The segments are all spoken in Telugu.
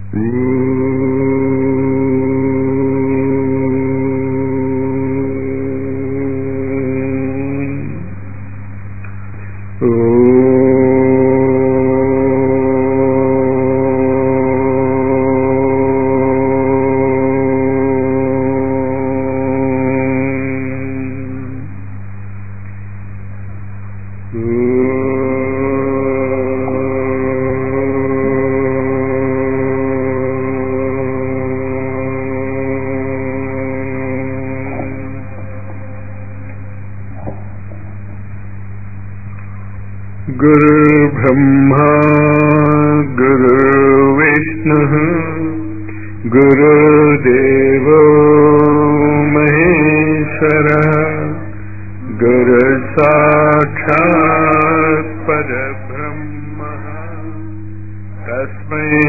गुरुर्ब्रह्मा गुरुर्विष्णुः गुरुदेवो महेश्वरः गुरुसाक्षात् परब्रह्मः तस्मै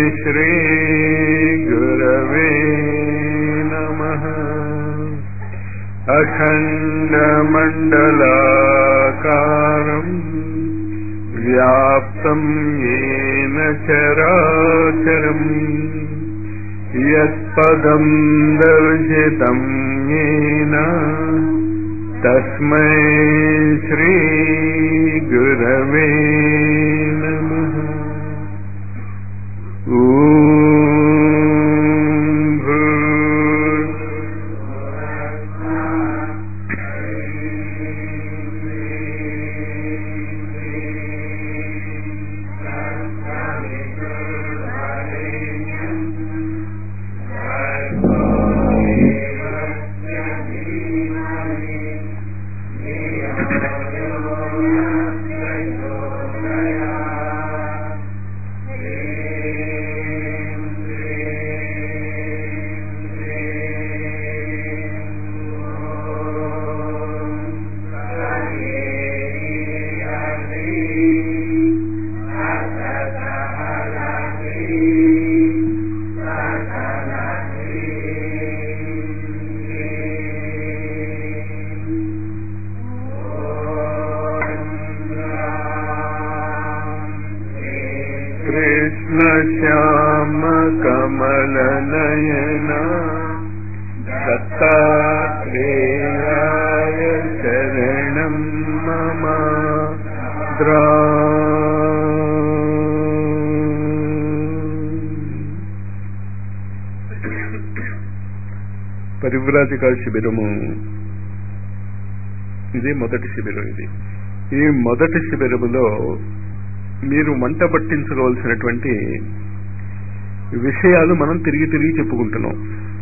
श्रीगुरवे नमः अखण्डमण्डलाकारम् व्याप्तम् येन चराचरम् यत्पदम् दर्शितम् येन तस्मै श्रीगुरवे नमः ॐ भूर् कृष्ण श्याम कमलनयन दत्तात्रेयाय शरणं मम द्रा పరివ్రాజక శిబిరము ఇది మొదటి శిబిరం ఇది ఈ మొదటి శిబిరములో మీరు మంట పట్టించుకోవాల్సినటువంటి విషయాలు మనం తిరిగి తిరిగి చెప్పుకుంటున్నాం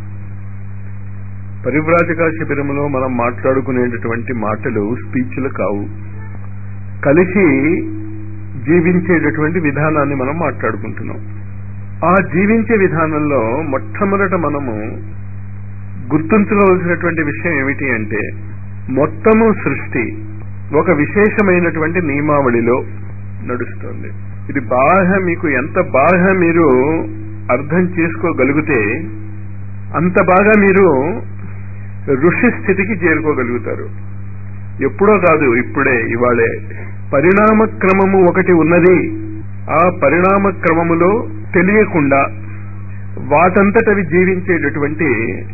పరివ్రాజక శిబిరములో మనం మాట్లాడుకునేటటువంటి మాటలు స్పీచ్లు కావు కలిసి జీవించేటటువంటి విధానాన్ని మనం మాట్లాడుకుంటున్నాం ఆ జీవించే విధానంలో మొట్టమొదట మనము గుర్తుంచుకోవాల్సినటువంటి విషయం ఏమిటి అంటే మొత్తము సృష్టి ఒక విశేషమైనటువంటి నియమావళిలో నడుస్తుంది ఇది బాగా మీకు ఎంత బాగా మీరు అర్థం చేసుకోగలిగితే అంత బాగా మీరు ఋషి స్థితికి చేరుకోగలుగుతారు ఎప్పుడో కాదు ఇప్పుడే ఇవాళే పరిణామ క్రమము ఒకటి ఉన్నది ఆ పరిణామ క్రమములో తెలియకుండా వాటంతటవి జీవించేటటువంటి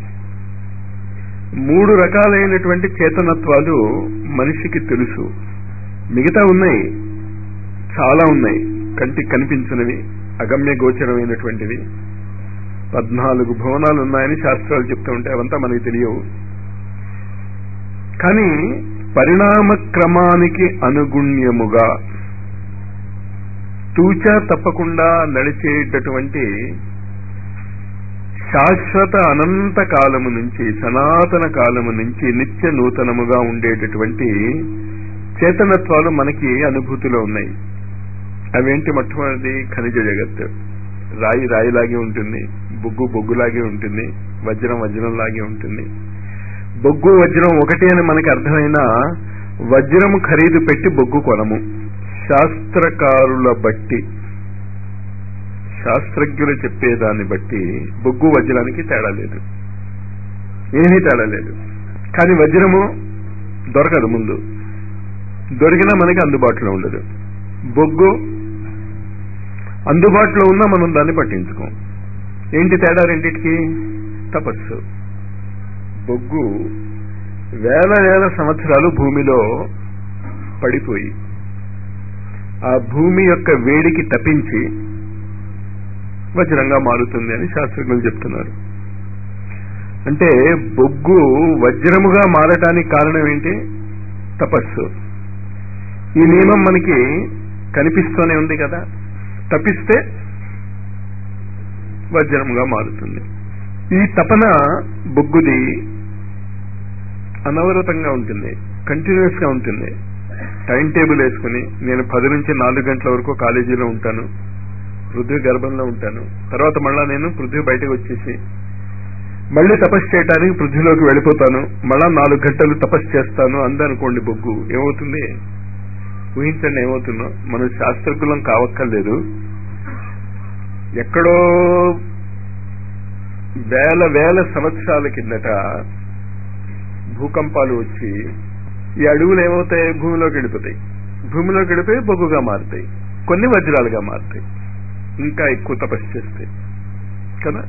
మూడు రకాలైనటువంటి చేతనత్వాలు మనిషికి తెలుసు మిగతా ఉన్నాయి చాలా ఉన్నాయి కంటికి కనిపించినవి అగమ్య గోచరమైనటువంటివి పద్నాలుగు భవనాలు ఉన్నాయని శాస్త్రాలు చెప్తూ ఉంటే అవంతా మనకి తెలియవు కానీ పరిణామ క్రమానికి అనుగుణ్యముగా తూచా తప్పకుండా నడిచేటటువంటి శాశ్వత అనంత కాలము నుంచి సనాతన కాలము నుంచి నిత్య నూతనముగా ఉండేటటువంటి చేతనత్వాలు మనకి అనుభూతిలో ఉన్నాయి అవేంటి మొట్టమొదటి ఖనిజ జగత్తు రాయి రాయిలాగే ఉంటుంది బొగ్గు బొగ్గులాగే ఉంటుంది వజ్రం వజ్రంలాగే ఉంటుంది బొగ్గు వజ్రం ఒకటి అని మనకి అర్థమైన వజ్రము ఖరీదు పెట్టి బొగ్గు కొనము శాస్త్రకారుల బట్టి శాస్త్రజ్ఞులు చెప్పేదాన్ని బట్టి బొగ్గు వజ్రానికి తేడా లేదు ఏమీ తేడా లేదు కానీ వజ్రము దొరకదు ముందు దొరికినా మనకి అందుబాటులో ఉండదు బొగ్గు అందుబాటులో ఉన్నా మనం దాన్ని పట్టించుకోం ఏంటి తేడా రెండిటికి తపస్సు బొగ్గు వేల వేల సంవత్సరాలు భూమిలో పడిపోయి ఆ భూమి యొక్క వేడికి తప్పించి వజ్రంగా మారుతుంది అని శాస్త్రజ్ఞులు చెప్తున్నారు అంటే బొగ్గు వజ్రముగా మారటానికి కారణం ఏంటి తపస్సు ఈ నియమం మనకి కనిపిస్తూనే ఉంది కదా తప్పిస్తే వజ్రముగా మారుతుంది ఈ తపన బొగ్గుది అనవరతంగా ఉంటుంది కంటిన్యూస్ గా ఉంటుంది టైం టేబుల్ వేసుకుని నేను పది నుంచి నాలుగు గంటల వరకు కాలేజీలో ఉంటాను పృథ్వీ గర్భంలో ఉంటాను తర్వాత మళ్ళా నేను పృథ్వీ బయటకు వచ్చేసి మళ్ళీ తపస్సు చేయడానికి పృథ్వీలోకి వెళ్ళిపోతాను మళ్ళా నాలుగు గంటలు తపస్సు చేస్తాను అందనుకోండి బొగ్గు ఏమవుతుంది ఊహించండి ఏమవుతుందో మనం శాస్త్రజ్ఞులం కావక్కర్లేదు ఎక్కడో వేల వేల సంవత్సరాల కిందట భూకంపాలు వచ్చి ఈ అడవులు ఏమవుతాయి భూమిలోకి వెళ్ళిపోతాయి భూమిలోకి వెళ్ళిపోయి బొగ్గుగా మారుతాయి కొన్ని వజ్రాలుగా మారుతాయి ఇంకా ఎక్కువ తపస్సు చేస్తే కదా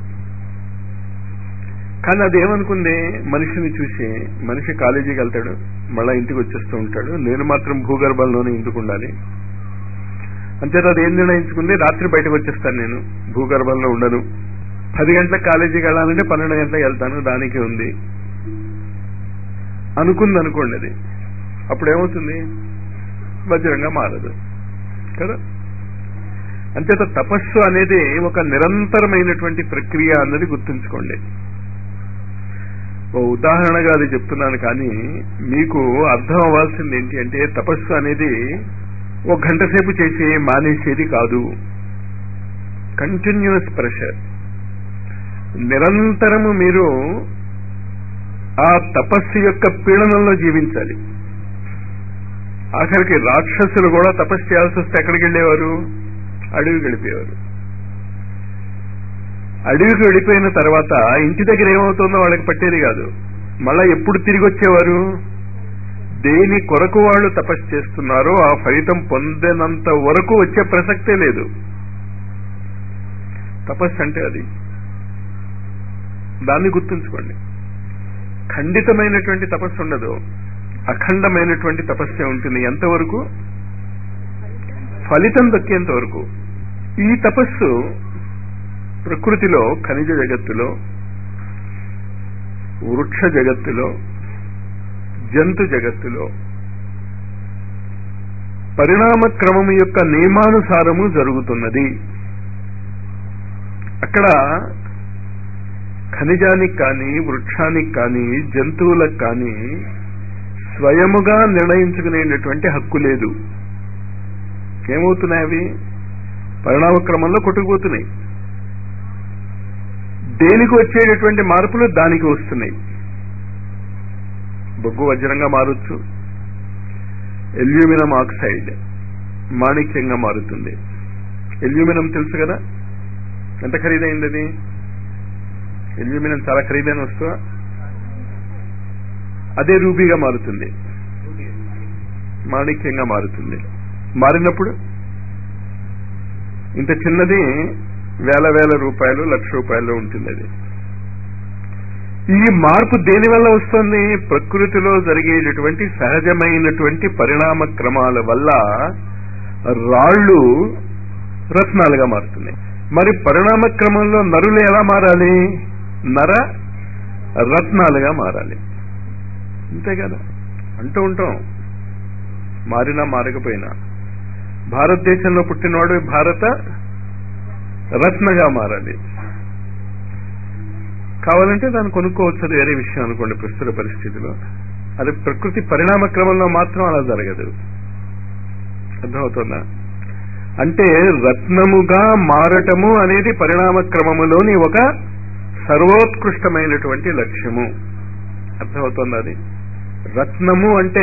కానీ అది ఏమనుకుంది మనిషిని చూసి మనిషి కాలేజీకి వెళ్తాడు మళ్ళా ఇంటికి వచ్చేస్తూ ఉంటాడు నేను మాత్రం భూగర్భంలోనే ఎందుకు ఉండాలి అంతేత అది ఏం నిర్ణయించుకుంది రాత్రి బయటకు వచ్చేస్తాను నేను భూగర్భంలో ఉండను పది గంటలకు కాలేజీకి వెళ్ళాలంటే పన్నెండు గంటలకు వెళ్తాను దానికి ఉంది అనుకుంది అనుకోండి అది అప్పుడు ఏమవుతుంది వజ్రంగా మారదు కదా అంచేత తపస్సు అనేది ఒక నిరంతరమైనటువంటి ప్రక్రియ అన్నది గుర్తుంచుకోండి ఓ ఉదాహరణగా అది చెప్తున్నాను కానీ మీకు అర్థం అవ్వాల్సింది ఏంటి అంటే తపస్సు అనేది ఒక గంట సేపు చేసి మానేసేది కాదు కంటిన్యూస్ ప్రెషర్ నిరంతరము మీరు ఆ తపస్సు యొక్క పీడనంలో జీవించాలి ఆఖరికి రాక్షసులు కూడా తపస్సు చేయాల్సి వస్తే ఎక్కడికి వెళ్ళేవారు అడవికి వెళ్ళిపోయేవారు అడవికి వెళ్ళిపోయిన తర్వాత ఇంటి దగ్గర ఏమవుతుందో వాళ్ళకి పట్టేది కాదు మళ్ళా ఎప్పుడు తిరిగి వచ్చేవారు దేని కొరకు వాళ్ళు తపస్సు చేస్తున్నారో ఆ ఫలితం పొందినంత వరకు వచ్చే ప్రసక్తే లేదు తపస్సు అంటే అది దాన్ని గుర్తుంచుకోండి ఖండితమైనటువంటి తపస్సు ఉండదు అఖండమైనటువంటి తపస్సే ఉంటుంది ఎంతవరకు ఫలితం దక్కేంత వరకు ఈ తపస్సు ప్రకృతిలో ఖనిజ జగత్తులో వృక్ష జగత్తులో జంతు జగత్తులో పరిణామ క్రమం యొక్క నియమానుసారము జరుగుతున్నది అక్కడ ఖనిజానికి కానీ వృక్షానికి కానీ జంతువులకు కానీ స్వయముగా నిర్ణయించుకునేటటువంటి హక్కు లేదు ఏమవుతున్నాయి అవి పరిణామ క్రమంలో కొట్టుకుపోతున్నాయి దేనికి వచ్చేటటువంటి మార్పులు దానికి వస్తున్నాయి బొగ్గు వజ్రంగా మారచ్చు ఎల్యూమినం ఆక్సైడ్ మాణిక్యంగా మారుతుంది ఎల్యూమినం తెలుసు కదా ఎంత ఖరీదైంది అది ఎల్యూమినం చాలా ఖరీదైన వస్తువా అదే రూబీగా మారుతుంది మాణిక్యంగా మారుతుంది మారినప్పుడు ఇంత చిన్నది వేల వేల రూపాయలు లక్ష రూపాయలు ఉంటుంది అది ఈ మార్పు దేని వల్ల వస్తుంది ప్రకృతిలో జరిగేటటువంటి సహజమైనటువంటి పరిణామ క్రమాల వల్ల రాళ్లు రత్నాలుగా మారుతున్నాయి మరి పరిణామ క్రమంలో నరులు ఎలా మారాలి నర రత్నాలుగా మారాలి అంతే కదా అంటూ ఉంటాం మారినా మారకపోయినా భారతదేశంలో పుట్టినవాడు భారత రత్నగా మారాలి కావాలంటే దాన్ని కొనుక్కోవచ్చు అది వేరే విషయం అనుకోండి ప్రస్తుత పరిస్థితిలో అది ప్రకృతి పరిణామ క్రమంలో మాత్రం అలా జరగదు అర్థమవుతుందా అంటే రత్నముగా మారటము అనేది పరిణామ క్రమములోని ఒక సర్వోత్కృష్టమైనటువంటి లక్ష్యము అర్థమవుతుంది అది రత్నము అంటే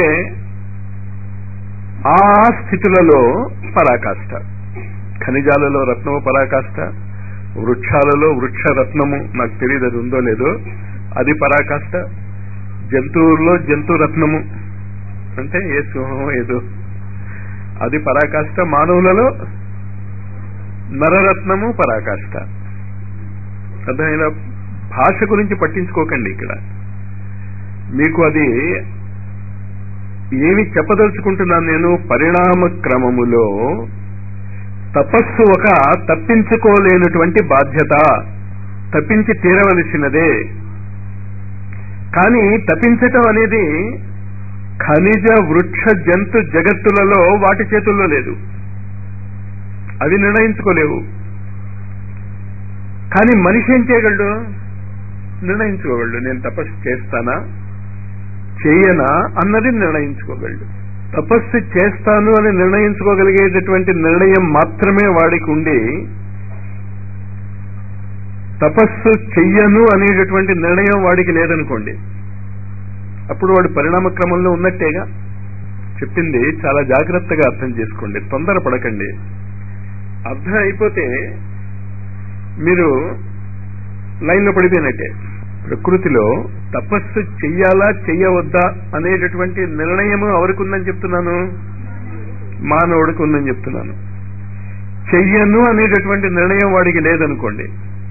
ఆ స్థితులలో పరాకాష్ట ఖనిజాలలో రత్నము పరాకాష్ట వృక్షాలలో వృక్ష రత్నము నాకు తెలియదు అది ఉందో లేదో అది పరాకాష్ట జంతువుల్లో జంతు రత్నము అంటే ఏ సింహం ఏదో అది పరాకాష్ట మానవులలో నరరత్నము పరాకాష్ట అర్థమైన భాష గురించి పట్టించుకోకండి ఇక్కడ మీకు అది ఏమి చెప్పదలుచుకుంటున్నాను నేను పరిణామ క్రమములో తపస్సు ఒక తప్పించుకోలేనటువంటి బాధ్యత తప్పించి తీరవలసినదే కానీ తప్పించటం అనేది ఖనిజ వృక్ష జంతు జగత్తులలో వాటి చేతుల్లో లేదు అవి నిర్ణయించుకోలేవు కానీ మనిషి ఏం చేయగలడు నిర్ణయించుకోగలడు నేను తపస్సు చేస్తానా చేయనా అన్నది నిర్ణయించుకోగలడు తపస్సు చేస్తాను అని నిర్ణయించుకోగలిగేటటువంటి నిర్ణయం మాత్రమే వాడికి ఉండి తపస్సు చెయ్యను అనేటటువంటి నిర్ణయం వాడికి లేదనుకోండి అప్పుడు వాడు పరిణామ క్రమంలో ఉన్నట్టేగా చెప్పింది చాలా జాగ్రత్తగా అర్థం చేసుకోండి తొందరపడకండి అర్థం అయిపోతే మీరు లైన్లో పడిపోయినట్టే ప్రకృతిలో తపస్సు చెయ్యాలా చెయ్యవద్దా అనేటటువంటి నిర్ణయము ఎవరికి ఉందని చెప్తున్నాను మానవుడికి ఉందని చెప్తున్నాను చెయ్యను అనేటటువంటి నిర్ణయం వాడికి లేదనుకోండి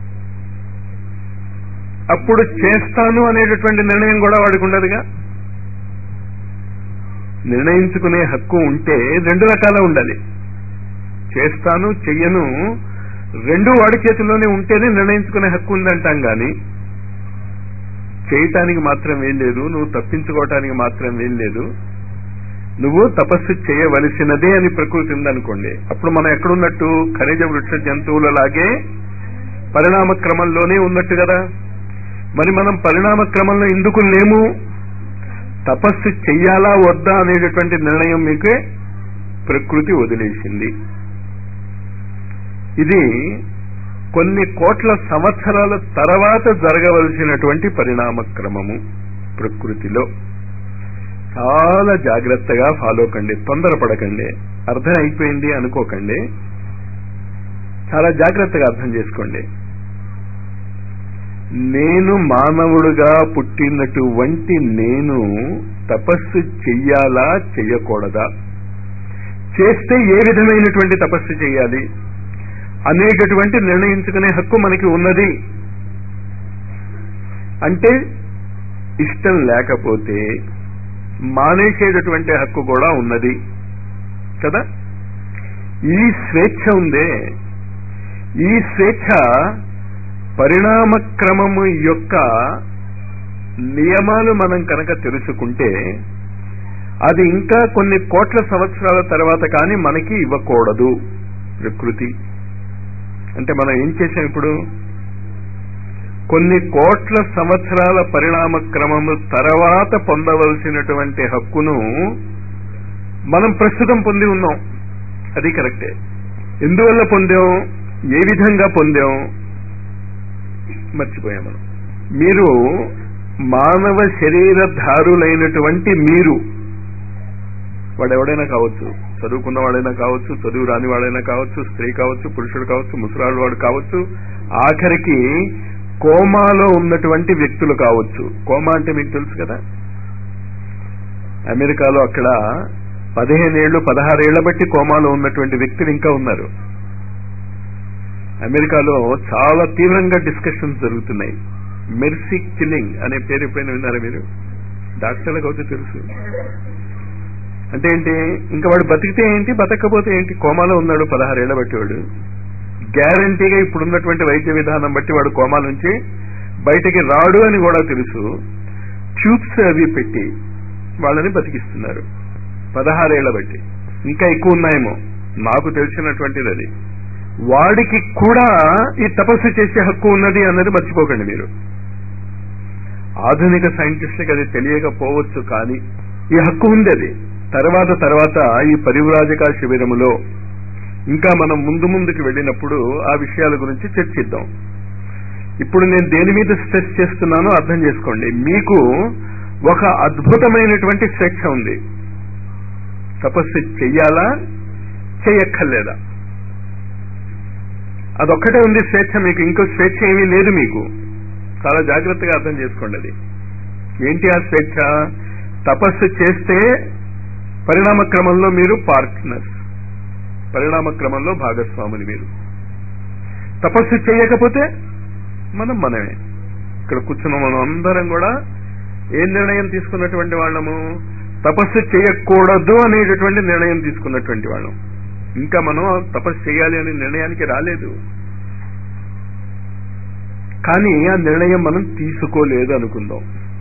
అప్పుడు చేస్తాను అనేటటువంటి నిర్ణయం కూడా వాడికి ఉండదుగా నిర్ణయించుకునే హక్కు ఉంటే రెండు రకాల ఉండాలి చేస్తాను చెయ్యను రెండు వాడి చేతిలోనే ఉంటేనే నిర్ణయించుకునే హక్కు ఉందంటాం గాని చేయటానికి మాత్రం ఏం లేదు నువ్వు తప్పించుకోవటానికి మాత్రం ఏం లేదు నువ్వు తపస్సు చేయవలసినదే అని ప్రకృతి ఉందనుకోండి అప్పుడు మనం ఎక్కడున్నట్టు ఖనిజ వృక్ష జంతువులలాగే పరిణామ క్రమంలోనే ఉన్నట్టు కదా మరి మనం పరిణామ క్రమంలో ఎందుకు లేము తపస్సు చెయ్యాలా వద్దా అనేటటువంటి నిర్ణయం మీకే ప్రకృతి వదిలేసింది ఇది కొన్ని కోట్ల సంవత్సరాల తర్వాత జరగవలసినటువంటి పరిణామ క్రమము ప్రకృతిలో చాలా జాగ్రత్తగా ఫాలో కండి తొందరపడకండి అర్థం అయిపోయింది అనుకోకండి చాలా జాగ్రత్తగా అర్థం చేసుకోండి నేను మానవుడుగా పుట్టినటువంటి నేను తపస్సు చెయ్యాలా చెయ్యకూడదా చేస్తే ఏ విధమైనటువంటి తపస్సు చేయాలి అనేటటువంటి నిర్ణయించుకునే హక్కు మనకి ఉన్నది అంటే ఇష్టం లేకపోతే మానేసేటటువంటి హక్కు కూడా ఉన్నది కదా ఈ స్వేచ్ఛ ఉందే ఈ స్వేచ్ఛ పరిణామ క్రమము యొక్క నియమాలు మనం కనుక తెలుసుకుంటే అది ఇంకా కొన్ని కోట్ల సంవత్సరాల తర్వాత కానీ మనకి ఇవ్వకూడదు ప్రకృతి అంటే మనం ఏం చేసాం ఇప్పుడు కొన్ని కోట్ల సంవత్సరాల పరిణామ క్రమము తర్వాత పొందవలసినటువంటి హక్కును మనం ప్రస్తుతం పొంది ఉన్నాం అది కరెక్టే ఎందువల్ల పొందాం ఏ విధంగా పొందాం మర్చిపోయాం మనం మీరు మానవ శరీరధారులైనటువంటి మీరు వాడెవడైనా కావచ్చు చదువుకున్న వాడైనా కావచ్చు చదువు రాని వాడైనా కావచ్చు స్త్రీ కావచ్చు పురుషుడు కావచ్చు ముసలాడు వాడు కావచ్చు ఆఖరికి కోమాలో ఉన్నటువంటి వ్యక్తులు కావచ్చు కోమా అంటే మీకు తెలుసు కదా అమెరికాలో అక్కడ పదిహేనేళ్లు పదహారేళ్ల బట్టి కోమాలో ఉన్నటువంటి వ్యక్తులు ఇంకా ఉన్నారు అమెరికాలో చాలా తీవ్రంగా డిస్కషన్స్ జరుగుతున్నాయి మెర్సీ కిల్లింగ్ అనే పేరు ఎప్పుడైనా విన్నారా మీరు డాక్టర్లకు అయితే తెలుసు అంటే ఏంటి ఇంకా వాడు బతికితే ఏంటి బతకపోతే ఏంటి కోమాలో ఉన్నాడు పదహారేళ్ల బట్టి వాడు గ్యారంటీగా ఇప్పుడున్నటువంటి వైద్య విధానం బట్టి వాడు కోమా నుంచి బయటికి రాడు అని కూడా తెలుసు ట్యూబ్స్ అవి పెట్టి వాళ్ళని బతికిస్తున్నారు పదహారేళ్ల బట్టి ఇంకా ఎక్కువ ఉన్నాయేమో నాకు తెలిసినటువంటిది అది వాడికి కూడా ఈ తపస్సు చేసే హక్కు ఉన్నది అన్నది మర్చిపోకండి మీరు ఆధునిక సైంటిస్టులకు అది తెలియకపోవచ్చు కానీ ఈ హక్కు ఉంది అది తర్వాత తర్వాత ఈ పరివ్రాజక శిబిరములో ఇంకా మనం ముందు ముందుకు వెళ్ళినప్పుడు ఆ విషయాల గురించి చర్చిద్దాం ఇప్పుడు నేను దేని మీద స్ట్రెస్ చేస్తున్నానో అర్థం చేసుకోండి మీకు ఒక అద్భుతమైనటువంటి స్వేచ్ఛ ఉంది తపస్సు చెయ్యాలా చెయ్యక్కర్లేదా అదొక్కటే ఉంది స్వేచ్ఛ మీకు ఇంకో స్వేచ్ఛ ఏమీ లేదు మీకు చాలా జాగ్రత్తగా అర్థం చేసుకోండి అది ఏంటి ఆ స్వేచ్ఛ తపస్సు చేస్తే పరిణామ క్రమంలో మీరు పార్ట్నర్స్ పరిణామ క్రమంలో భాగస్వాములు మీరు తపస్సు చేయకపోతే మనం మనమే ఇక్కడ కూర్చున్న మనం అందరం కూడా ఏ నిర్ణయం తీసుకున్నటువంటి వాళ్ళము తపస్సు చేయకూడదు అనేటటువంటి నిర్ణయం తీసుకున్నటువంటి వాళ్ళం ఇంకా మనం తపస్సు చేయాలి అనే నిర్ణయానికి రాలేదు కానీ ఆ నిర్ణయం మనం తీసుకోలేదు అనుకుందాం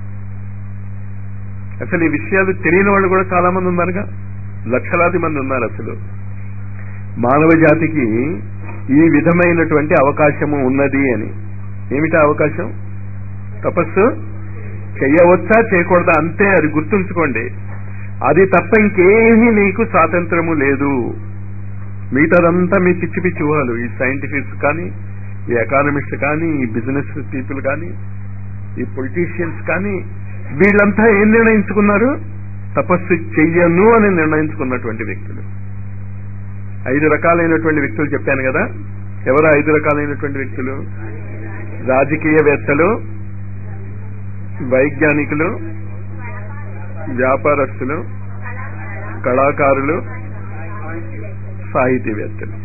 అసలు ఈ విషయాలు తెలియని వాళ్ళు కూడా చాలా మంది ఉన్నారుగా లక్షలాది మంది ఉన్నారు అసలు మానవ జాతికి ఈ విధమైనటువంటి అవకాశము ఉన్నది అని ఏమిటా అవకాశం తపస్సు చెయ్యవచ్చా చేయకూడదా అంతే అది గుర్తుంచుకోండి అది తప్ప ఇంకేమీ నీకు స్వాతంత్రము లేదు మిగతాదంతా మీ పిచ్చి పిచ్చి ఊహలు ఈ సైంటిఫిక్స్ కానీ ఈ ఎకానమిస్ట్ కానీ ఈ బిజినెస్ పీపుల్ కానీ ఈ పొలిటీషియన్స్ కానీ వీళ్ళంతా ఏం నిర్ణయించుకున్నారు తపస్సు చెయ్యను అని నిర్ణయించుకున్నటువంటి వ్యక్తులు ఐదు రకాలైనటువంటి వ్యక్తులు చెప్పాను కదా ఎవరు ఐదు రకాలైనటువంటి వ్యక్తులు రాజకీయవేత్తలు వైజ్ఞానికులు వ్యాపారస్తులు కళాకారులు సాహితీవేత్తలు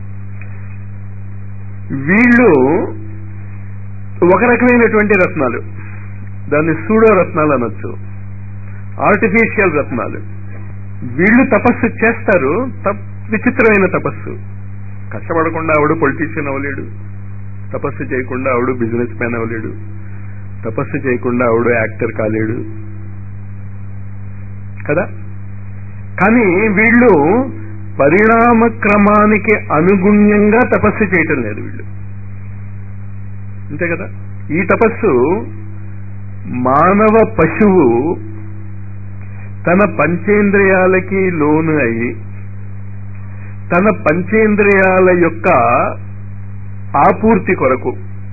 వీళ్ళు ఒక రకమైనటువంటి రత్నాలు దాన్ని సూడో రత్నాలు అనొచ్చు ఆర్టిఫిషియల్ రత్నాలు వీళ్ళు తపస్సు చేస్తారు తప్ విచిత్రమైన తపస్సు కష్టపడకుండా ఆవిడ పొలిటీషియన్ అవ్వలేడు తపస్సు చేయకుండా ఆవిడ బిజినెస్ మ్యాన్ అవ్వలేడు తపస్సు చేయకుండా ఆవిడ యాక్టర్ కాలేడు కదా కానీ వీళ్ళు పరిణామ క్రమానికి అనుగుణ్యంగా తపస్సు చేయటం లేదు వీళ్ళు అంతే కదా ఈ తపస్సు మానవ పశువు తన పంచేంద్రియాలకి లోను అయి తన పంచేంద్రియాల యొక్క ఆపూర్తి కొరకు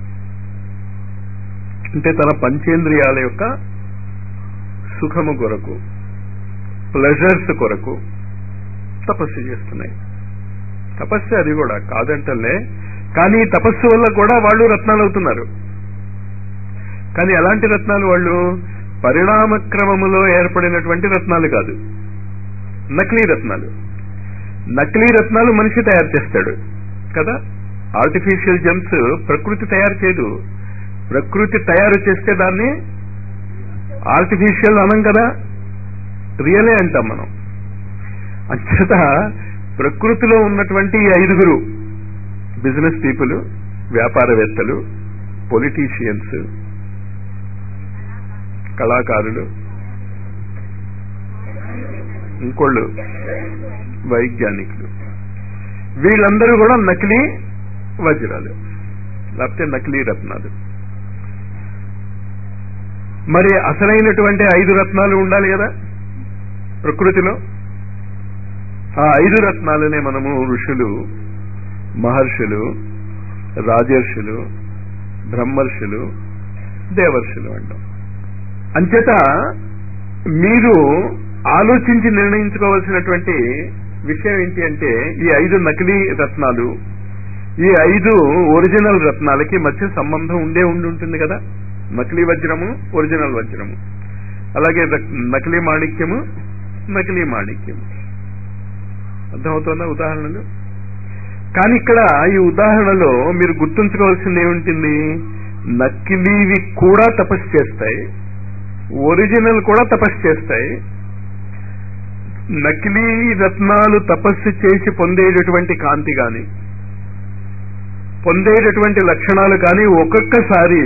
అంటే తన పంచేంద్రియాల యొక్క సుఖము కొరకు ప్లెజర్స్ కొరకు తపస్సు చేస్తున్నాయి తపస్సు అది కూడా కాదంటలే కానీ ఈ తపస్సు వల్ల కూడా వాళ్ళు రత్నాలు అవుతున్నారు కానీ ఎలాంటి రత్నాలు వాళ్ళు పరిణామ క్రమములో ఏర్పడినటువంటి రత్నాలు కాదు నకిలీ రత్నాలు నకిలీ రత్నాలు మనిషి తయారు చేస్తాడు కదా ఆర్టిఫిషియల్ జెమ్స్ ప్రకృతి తయారు చేయదు ప్రకృతి తయారు చేస్తే దాన్ని ఆర్టిఫిషియల్ అనం కదా రియలే అంటాం మనం అంచేత ప్రకృతిలో ఉన్నటువంటి ఈ ఐదుగురు బిజినెస్ పీపుల్ వ్యాపారవేత్తలు పొలిటీషియన్స్ కళాకారులు ఇంకోళ్ళు వైజ్ఞానికులు వీళ్ళందరూ కూడా నకిలీ వజ్రాలు లేకపోతే నకిలీ రత్నాలు మరి అసలైనటువంటి ఐదు రత్నాలు ఉండాలి కదా ప్రకృతిలో ఆ ఐదు రత్నాలనే మనము ఋషులు మహర్షులు రాజర్షులు బ్రహ్మర్షులు దేవర్షులు అంటాం అంచేత మీరు ఆలోచించి నిర్ణయించుకోవాల్సినటువంటి విషయం ఏంటి అంటే ఈ ఐదు నకిలీ రత్నాలు ఈ ఐదు ఒరిజినల్ రత్నాలకి మధ్య సంబంధం ఉండే ఉండి ఉంటుంది కదా నకిలీ వజ్రము ఒరిజినల్ వజ్రము అలాగే నకిలీ మాణిక్యము నకిలీ మాణిక్యము అర్థమవుతుందా ఉదాహరణలు కానీ ఇక్కడ ఈ ఉదాహరణలో మీరు గుర్తుంచుకోవాల్సింది ఏముంటుంది నకిలీవి కూడా తపస్సు చేస్తాయి ఒరిజినల్ కూడా తపస్సు చేస్తాయి నకిలీ రత్నాలు తపస్సు చేసి పొందేటటువంటి కాంతి గాని పొందేటటువంటి లక్షణాలు కానీ ఒక్కొక్కసారి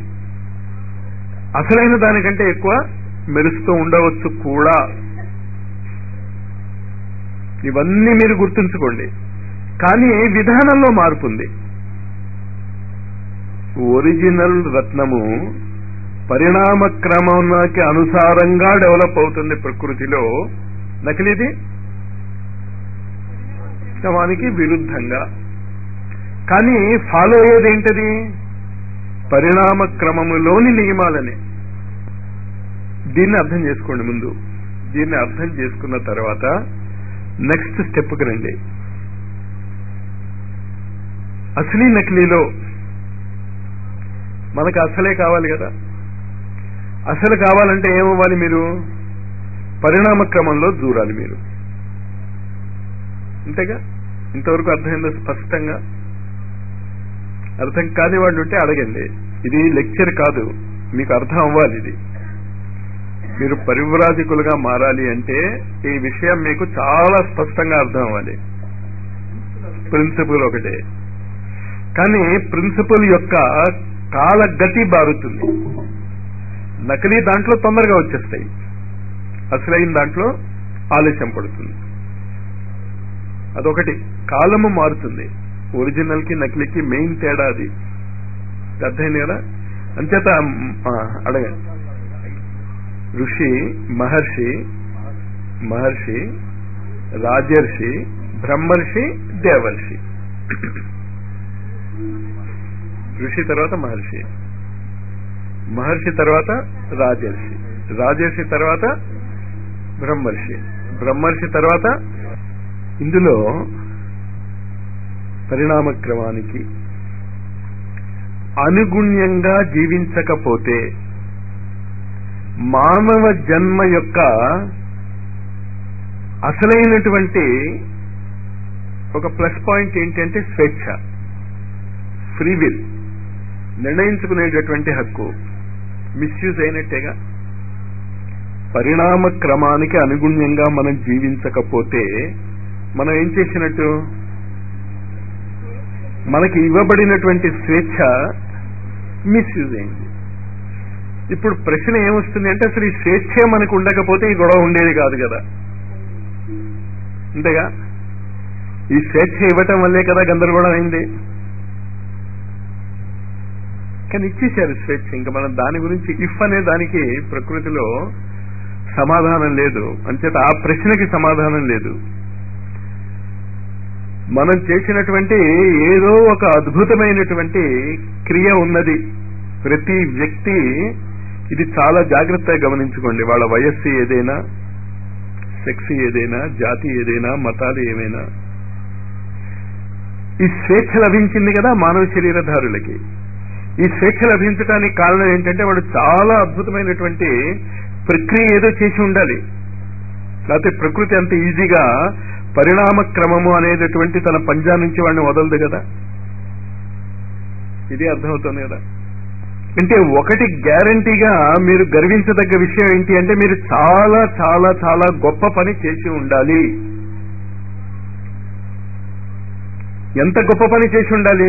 అసలైన దానికంటే ఎక్కువ మెరుస్తూ ఉండవచ్చు కూడా ఇవన్నీ మీరు గుర్తుంచుకోండి కానీ విధానంలో మార్పు ఉంది ఒరిజినల్ రత్నము పరిణామ క్రమానికి అనుసారంగా డెవలప్ అవుతుంది ప్రకృతిలో నకిలీది క్రమానికి విరుద్ధంగా కానీ ఫాలో అయ్యేది ఏంటది పరిణామ క్రమములోని నియమాలని దీన్ని అర్థం చేసుకోండి ముందు దీన్ని అర్థం చేసుకున్న తర్వాత నెక్స్ట్ స్టెప్కి రండి అసలీ నకిలీలో మనకు అసలే కావాలి కదా అసలు కావాలంటే ఏమవ్వాలి మీరు పరిణామ క్రమంలో దూరాలి మీరు అంతేగా ఇంతవరకు అర్థమైందో స్పష్టంగా అర్థం కాని వాళ్ళు ఉంటే అడగండి ఇది లెక్చర్ కాదు మీకు అర్థం అవ్వాలి ఇది మీరు పరివ్రాజకులుగా మారాలి అంటే ఈ విషయం మీకు చాలా స్పష్టంగా అర్థం అవ్వాలి ప్రిన్సిపల్ ఒకటే కానీ ప్రిన్సిపల్ యొక్క కాలగతి బారుతుంది నకిలీ దాంట్లో తొందరగా వచ్చేస్తాయి అసలైన దాంట్లో ఆలస్యం పడుతుంది అదొకటి కాలము మారుతుంది ఒరిజినల్ కి నకిలీకి మెయిన్ తేడా అది అర్థమైంది కదా అంచేత ఆ, అడగండి ఋషి మహర్షి మహర్షి రాజర్షి బ్రహ్మర్షి దేవర్షి ఋషి తర్వాత మహర్షి మహర్షి తర్వాత రాజర్షి రాజర్షి తర్వాత బ్రహ్మర్షి బ్రహ్మర్షి తర్వాత ఇందులో పరిణామ క్రమానికి అనుగుణ్యంగా జీవించకపోతే మానవ జన్మ యొక్క అసలైనటువంటి ఒక ప్లస్ పాయింట్ ఏంటంటే స్వేచ్ఛ ఫ్రీ విల్ నిర్ణయించుకునేటటువంటి హక్కు మిస్యూజ్ అయినట్టేగా పరిణామ క్రమానికి అనుగుణ్యంగా మనం జీవించకపోతే మనం ఏం చేసినట్టు మనకి ఇవ్వబడినటువంటి స్వేచ్ఛ మిస్యూజ్ అయింది ఇప్పుడు ప్రశ్న ఏమొస్తుంది అంటే అసలు ఈ స్వేచ్ఛ మనకు ఉండకపోతే ఈ గొడవ ఉండేది కాదు కదా అంతేగా ఈ స్వేచ్ఛ ఇవ్వటం వల్లే కదా గందరగోళం అయింది కానీ ఇచ్చేశారు స్వేచ్ఛ ఇంకా మనం దాని గురించి ఇఫ్ అనే దానికి ప్రకృతిలో సమాధానం లేదు అంచేత ఆ ప్రశ్నకి సమాధానం లేదు మనం చేసినటువంటి ఏదో ఒక అద్భుతమైనటువంటి క్రియ ఉన్నది ప్రతి వ్యక్తి ఇది చాలా జాగ్రత్తగా గమనించుకోండి వాళ్ళ వయస్సు ఏదైనా సెక్స్ ఏదైనా జాతి ఏదైనా మతాలు ఏమైనా ఈ స్వేచ్ఛ లభించింది కదా మానవ శరీరధారులకి ఈ స్వేచ్ఛ లభించడానికి కారణం ఏంటంటే వాడు చాలా అద్భుతమైనటువంటి ప్రక్రియ ఏదో చేసి ఉండాలి లేకపోతే ప్రకృతి అంత ఈజీగా పరిణామ క్రమము అనేటటువంటి తన పంజా నుంచి వాడిని వదలదు కదా ఇది అర్థమవుతుంది కదా అంటే ఒకటి గ్యారంటీగా మీరు గర్వించదగ్గ విషయం ఏంటి అంటే మీరు చాలా చాలా చాలా గొప్ప పని చేసి ఉండాలి ఎంత గొప్ప పని చేసి ఉండాలి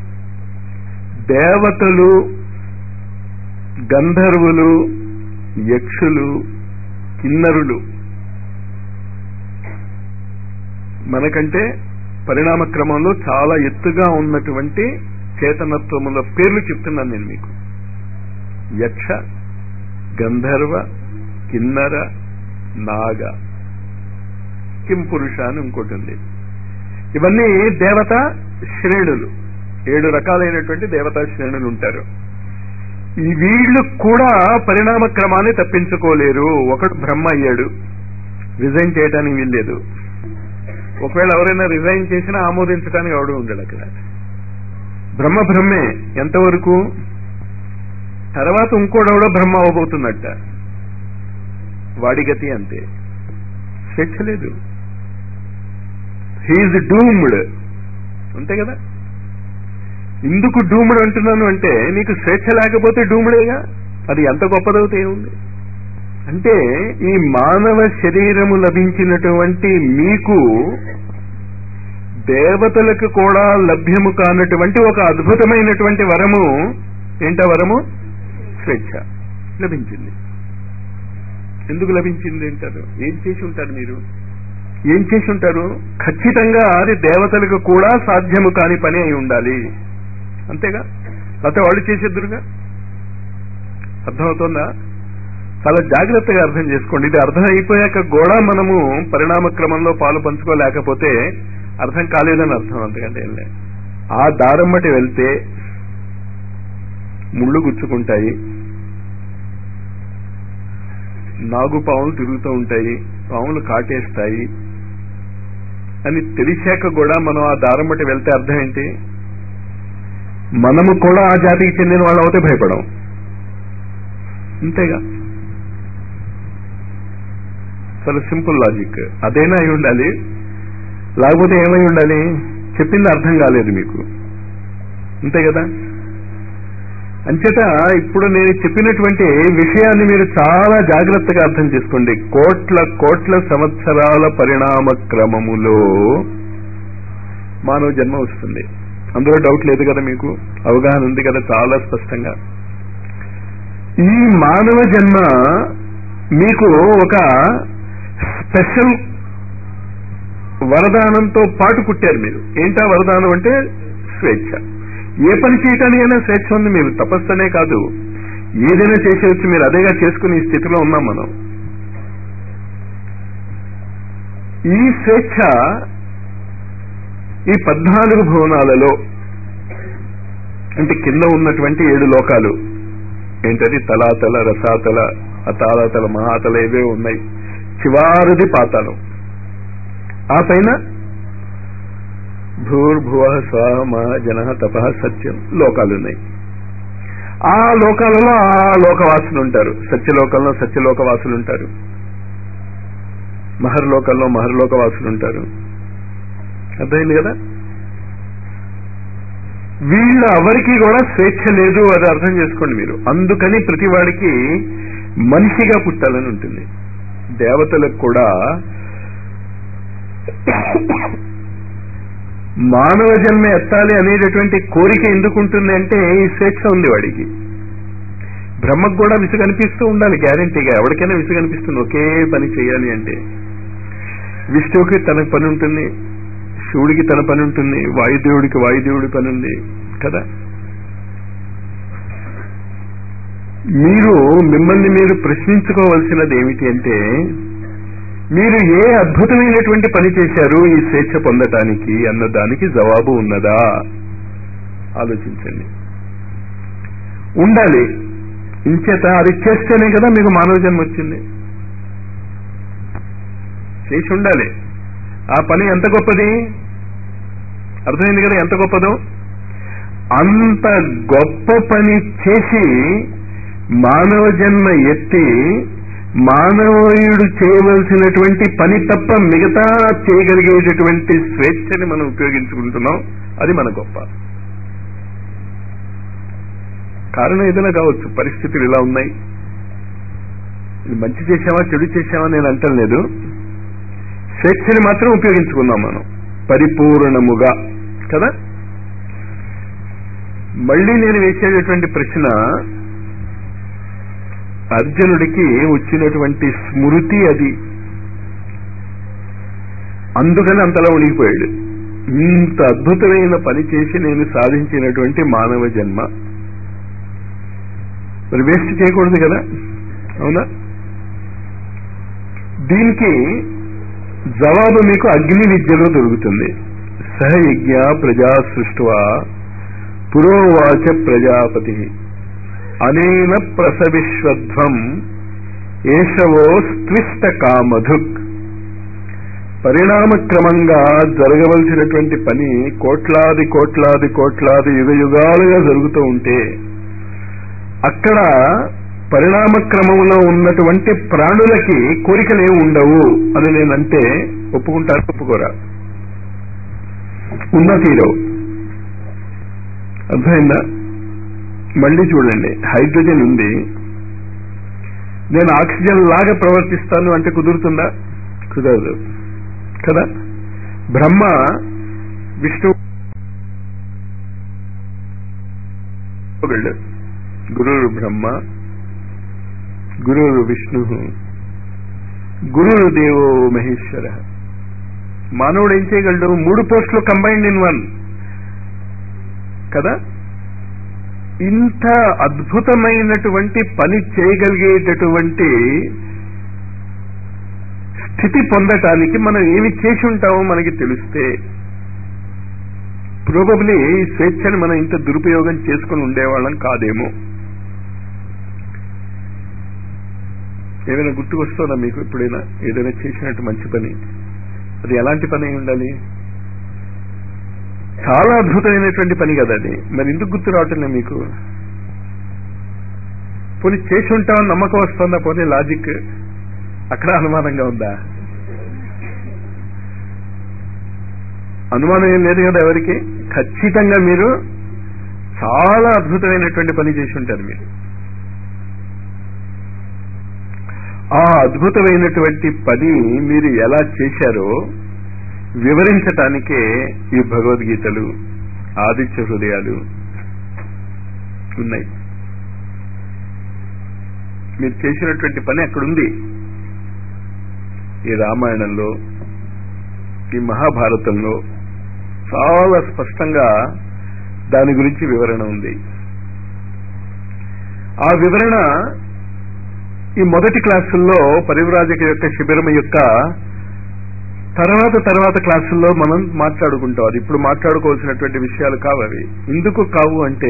దేవతలు గంధర్వులు యక్షులు కిన్నరులు మనకంటే పరిణామ క్రమంలో చాలా ఎత్తుగా ఉన్నటువంటి చేతనత్వముల పేర్లు చెప్తున్నాను నేను మీకు యక్ష గంధర్వ కిన్నర నాగ కిం పురుష అని ఇంకోటి ఉంది ఇవన్నీ దేవత శ్రేణులు ఏడు రకాలైనటువంటి దేవతా శ్రేణులు ఉంటారు ఈ వీళ్ళు కూడా పరిణామ క్రమాన్ని తప్పించుకోలేరు ఒకడు బ్రహ్మ అయ్యాడు రిజైన్ చేయడానికి వీల్లేదు ఒకవేళ ఎవరైనా రిజైన్ చేసినా ఆమోదించడానికి ఎవడు ఉండడు అక్కడ బ్రహ్మ బ్రహ్మే ఎంతవరకు తర్వాత ఇంకోడెవడో బ్రహ్మ అవబోతున్నట్ట వాడి గతి అంతే స్వేచ్ఛ లేదు హీఈ్ డూమ్డ్ అంతే కదా ఇందుకు డూముడు అంటున్నాను అంటే నీకు స్వేచ్ఛ లేకపోతే డూముడేగా అది ఎంత గొప్పదవుతే ఉంది అంటే ఈ మానవ శరీరము లభించినటువంటి మీకు దేవతలకు కూడా లభ్యము కానటువంటి ఒక అద్భుతమైనటువంటి వరము ఏంట వరము స్వేచ్ఛ లభించింది ఎందుకు లభించింది అంటారు ఏం చేసి ఉంటారు మీరు ఏం చేసి ఉంటారు ఖచ్చితంగా అది దేవతలకు కూడా సాధ్యము కాని పని అయి ఉండాలి అంతేగా లేకపోతే వాళ్ళు చేసేద్దురుగా అర్థమవుతుందా చాలా జాగ్రత్తగా అర్థం చేసుకోండి ఇది అర్థం అయిపోయాక కూడా మనము పరిణామ క్రమంలో పాలు పంచుకోలేకపోతే అర్థం కాలేదని అర్థం అంతకంటే ఏం లేదు ఆ దారమ్మటి వెళ్తే ముళ్ళు గుచ్చుకుంటాయి నాగు పాములు తిరుగుతూ ఉంటాయి పాములు కాటేస్తాయి అని తెలిసాక కూడా మనం ఆ దారం బట్టి వెళ్తే అర్థం ఏంటి మనము కూడా ఆ జాతికి చెందిన వాళ్ళు అవుతే భయపడం అంతేగా చాలా సింపుల్ లాజిక్ అదైనా అయి ఉండాలి లేకపోతే ఏమై ఉండాలి చెప్పింది అర్థం కాలేదు మీకు అంతే కదా అంచేత ఇప్పుడు నేను చెప్పినటువంటి విషయాన్ని మీరు చాలా జాగ్రత్తగా అర్థం చేసుకోండి కోట్ల కోట్ల సంవత్సరాల పరిణామ క్రమములో మానవ జన్మ వస్తుంది అందులో డౌట్ లేదు కదా మీకు అవగాహన ఉంది కదా చాలా స్పష్టంగా ఈ మానవ జన్మ మీకు ఒక స్పెషల్ వరదానంతో పాటు పుట్టారు మీరు ఏంటా వరదానం అంటే స్వేచ్ఛ ఏ పని చేయటానికైనా స్వేచ్ఛ ఉంది మీరు తపస్సనే కాదు ఏదైనా చేసేవచ్చు మీరు అదేగా చేసుకుని ఈ స్థితిలో ఉన్నాం మనం ఈ స్వేచ్ఛ ఈ పద్నాలుగు భువనాలలో అంటే కింద ఉన్నటువంటి ఏడు లోకాలు ఏంటది తలాతల రసాతల అతాలతల మహాతల ఏవే ఉన్నాయి చివారిది పాతాళం ఆ పైన భూర్భువ స్వాహ మహ జన తప సత్యం లోకాలు ఉన్నాయి ఆ లోకాలలో ఆ లోకవాసులు ఉంటారు సత్యలోకంలో సత్యలోకవాసులు ఉంటారు మహర్లోకంలో మహర్లోకవాసులు ఉంటారు అర్థమైంది కదా వీళ్ళ ఎవరికి కూడా స్వేచ్ఛ లేదు అది అర్థం చేసుకోండి మీరు అందుకని ప్రతి వాడికి మనిషిగా పుట్టాలని ఉంటుంది దేవతలకు కూడా మానవ జన్మ ఎత్తాలి అనేటటువంటి కోరిక ఎందుకు ఉంటుంది అంటే ఈ స్వేచ్ఛ ఉంది వాడికి బ్రహ్మకు కూడా విసుగు అనిపిస్తూ ఉండాలి గ్యారంటీగా ఎవరికైనా విసుగు అనిపిస్తుంది ఒకే పని చేయాలి అంటే విష్ణువుకి తన పని ఉంటుంది శివుడికి తన పని ఉంటుంది వాయుదేవుడికి వాయుదేవుడి పని ఉంది కదా మీరు మిమ్మల్ని మీరు ప్రశ్నించుకోవలసినది ఏమిటి అంటే మీరు ఏ అద్భుతమైనటువంటి పని చేశారు ఈ స్వేచ్ఛ పొందటానికి అన్న దానికి జవాబు ఉన్నదా ఆలోచించండి ఉండాలి ఇంచేత అది చేస్తేనే కదా మీకు మానవ జన్మ వచ్చింది చేసి ఉండాలి ఆ పని ఎంత గొప్పది అర్థమైంది కదా ఎంత గొప్పదో అంత గొప్ప పని చేసి మానవ జన్మ ఎత్తి మానవీయుడు చేయవలసినటువంటి పని తప్ప మిగతా చేయగలిగేటటువంటి స్వేచ్ఛని మనం ఉపయోగించుకుంటున్నాం అది మన గొప్ప కారణం ఏదైనా కావచ్చు పరిస్థితులు ఇలా ఉన్నాయి ఇది మంచి చేశామా చెడు చేశామా నేను అంటలేదు స్వేచ్ఛని మాత్రం ఉపయోగించుకున్నాం మనం పరిపూర్ణముగా కదా మళ్ళీ నేను వేసేటటువంటి ప్రశ్న అర్జునుడికి వచ్చినటువంటి స్మృతి అది అందుకని అంతలా ఉనిగిపోయాడు ఇంత అద్భుతమైన పని చేసి నేను సాధించినటువంటి మానవ జన్మ మరి వేస్ట్ చేయకూడదు కదా అవునా దీనికి జవాబు మీకు అగ్ని విద్యలో దొరుకుతుంది సహయజ్ఞ ప్రజా సృష్టువా పురోవాచ ప్రజాపతి అనేన ప్రసవిశ్వధ్వం ఏషవో స్త్విష్ట కామధుక్ పరిణామక్రమంగా జరగవలసినటువంటి పని కోట్లాది కోట్లాది కోట్లాది యుగ యుగాలుగా జరుగుతూ ఉంటే అక్కడ పరిణామ క్రమంలో ఉన్నటువంటి ప్రాణులకి కోరికలే ఉండవు అని నేనంటే ఒప్పుకుంటారు ఒప్పుకోరా ఉన్న తీరవు అర్థమైందా మళ్ళీ చూడండి హైడ్రోజన్ ఉంది నేను ఆక్సిజన్ లాగా ప్రవర్తిస్తాను అంటే కుదురుతుందా కుదరదు కదా బ్రహ్మ విష్ణు గురురు బ్రహ్మ గురురు విష్ణు గురురు దేవో మహేశ్వర మానవుడు ఏం చేయగలడు మూడు పోస్టులు కంబైన్డ్ ఇన్ వన్ కదా ఇంత అద్భుతమైనటువంటి పని చేయగలిగేటటువంటి స్థితి పొందటానికి మనం ఏమి చేసి ఉంటామో మనకి తెలిస్తే ప్రోబబ్లీ ఈ స్వేచ్ఛని మనం ఇంత దురుపయోగం చేసుకుని ఉండేవాళ్ళం కాదేమో ఏదైనా గుర్తుకొస్తుందా మీకు ఎప్పుడైనా ఏదైనా చేసినట్టు మంచి పని అది ఎలాంటి పని అయి ఉండాలి చాలా అద్భుతమైనటువంటి పని కదా అది మరి ఎందుకు గుర్తు రావటం మీకు పోనీ చేసి ఉంటామని నమ్మకం వస్తుందా పోనీ లాజిక్ అక్కడ అనుమానంగా ఉందా అనుమానం ఏం లేదు కదా ఎవరికి ఖచ్చితంగా మీరు చాలా అద్భుతమైనటువంటి పని చేసి ఉంటారు మీరు ఆ అద్భుతమైనటువంటి పని మీరు ఎలా చేశారో వివరించటానికే ఈ భగవద్గీతలు ఆదిత్య హృదయాలు ఉన్నాయి మీరు చేసినటువంటి పని అక్కడుంది ఈ రామాయణంలో ఈ మహాభారతంలో చాలా స్పష్టంగా దాని గురించి వివరణ ఉంది ఆ వివరణ ఈ మొదటి క్లాసుల్లో పరివ్రాజక యొక్క శిబిరం యొక్క తర్వాత తర్వాత క్లాసుల్లో మనం మాట్లాడుకుంటాం అది ఇప్పుడు మాట్లాడుకోవాల్సినటువంటి విషయాలు కావు అవి ఎందుకు కావు అంటే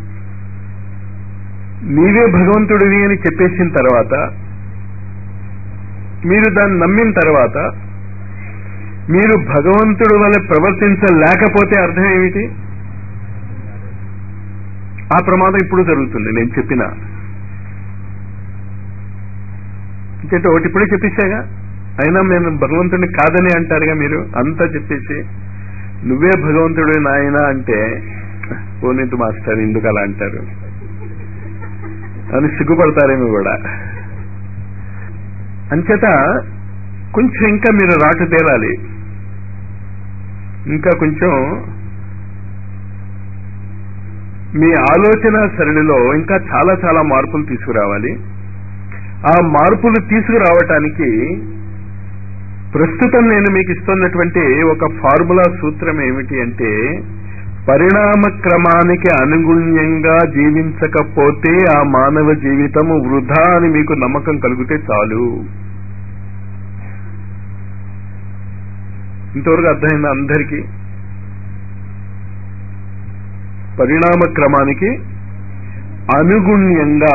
నీవే భగవంతుడివి అని చెప్పేసిన తర్వాత మీరు దాన్ని నమ్మిన తర్వాత మీరు భగవంతుడి వల్ల ప్రవర్తించలేకపోతే అర్థం ఏమిటి ఆ ప్రమాదం ఇప్పుడు జరుగుతుంది నేను చెప్పిన అంటే ఒకటి ఇప్పుడే చెప్పేశాగా అయినా నేను భగవంతుడిని కాదని అంటారుగా మీరు అంతా చెప్పేసి నువ్వే భగవంతుడు నాయన అంటే పోనీతు మాస్టర్ ఎందుకు అలా అంటారు అని సిగ్గుపడతారేమో కూడా అంచేత కొంచెం ఇంకా మీరు రాటు తేలాలి ఇంకా కొంచెం మీ ఆలోచన సరళిలో ఇంకా చాలా చాలా మార్పులు తీసుకురావాలి ఆ మార్పులు తీసుకురావటానికి ప్రస్తుతం నేను మీకు ఇస్తున్నటువంటి ఒక ఫార్ములా సూత్రం ఏమిటి అంటే పరిణామ క్రమానికి అనుగుణ్యంగా జీవించకపోతే ఆ మానవ జీవితము వృధా అని మీకు నమ్మకం కలిగితే చాలు ఇంతవరకు అర్థమైందా అందరికీ పరిణామ క్రమానికి అనుగుణ్యంగా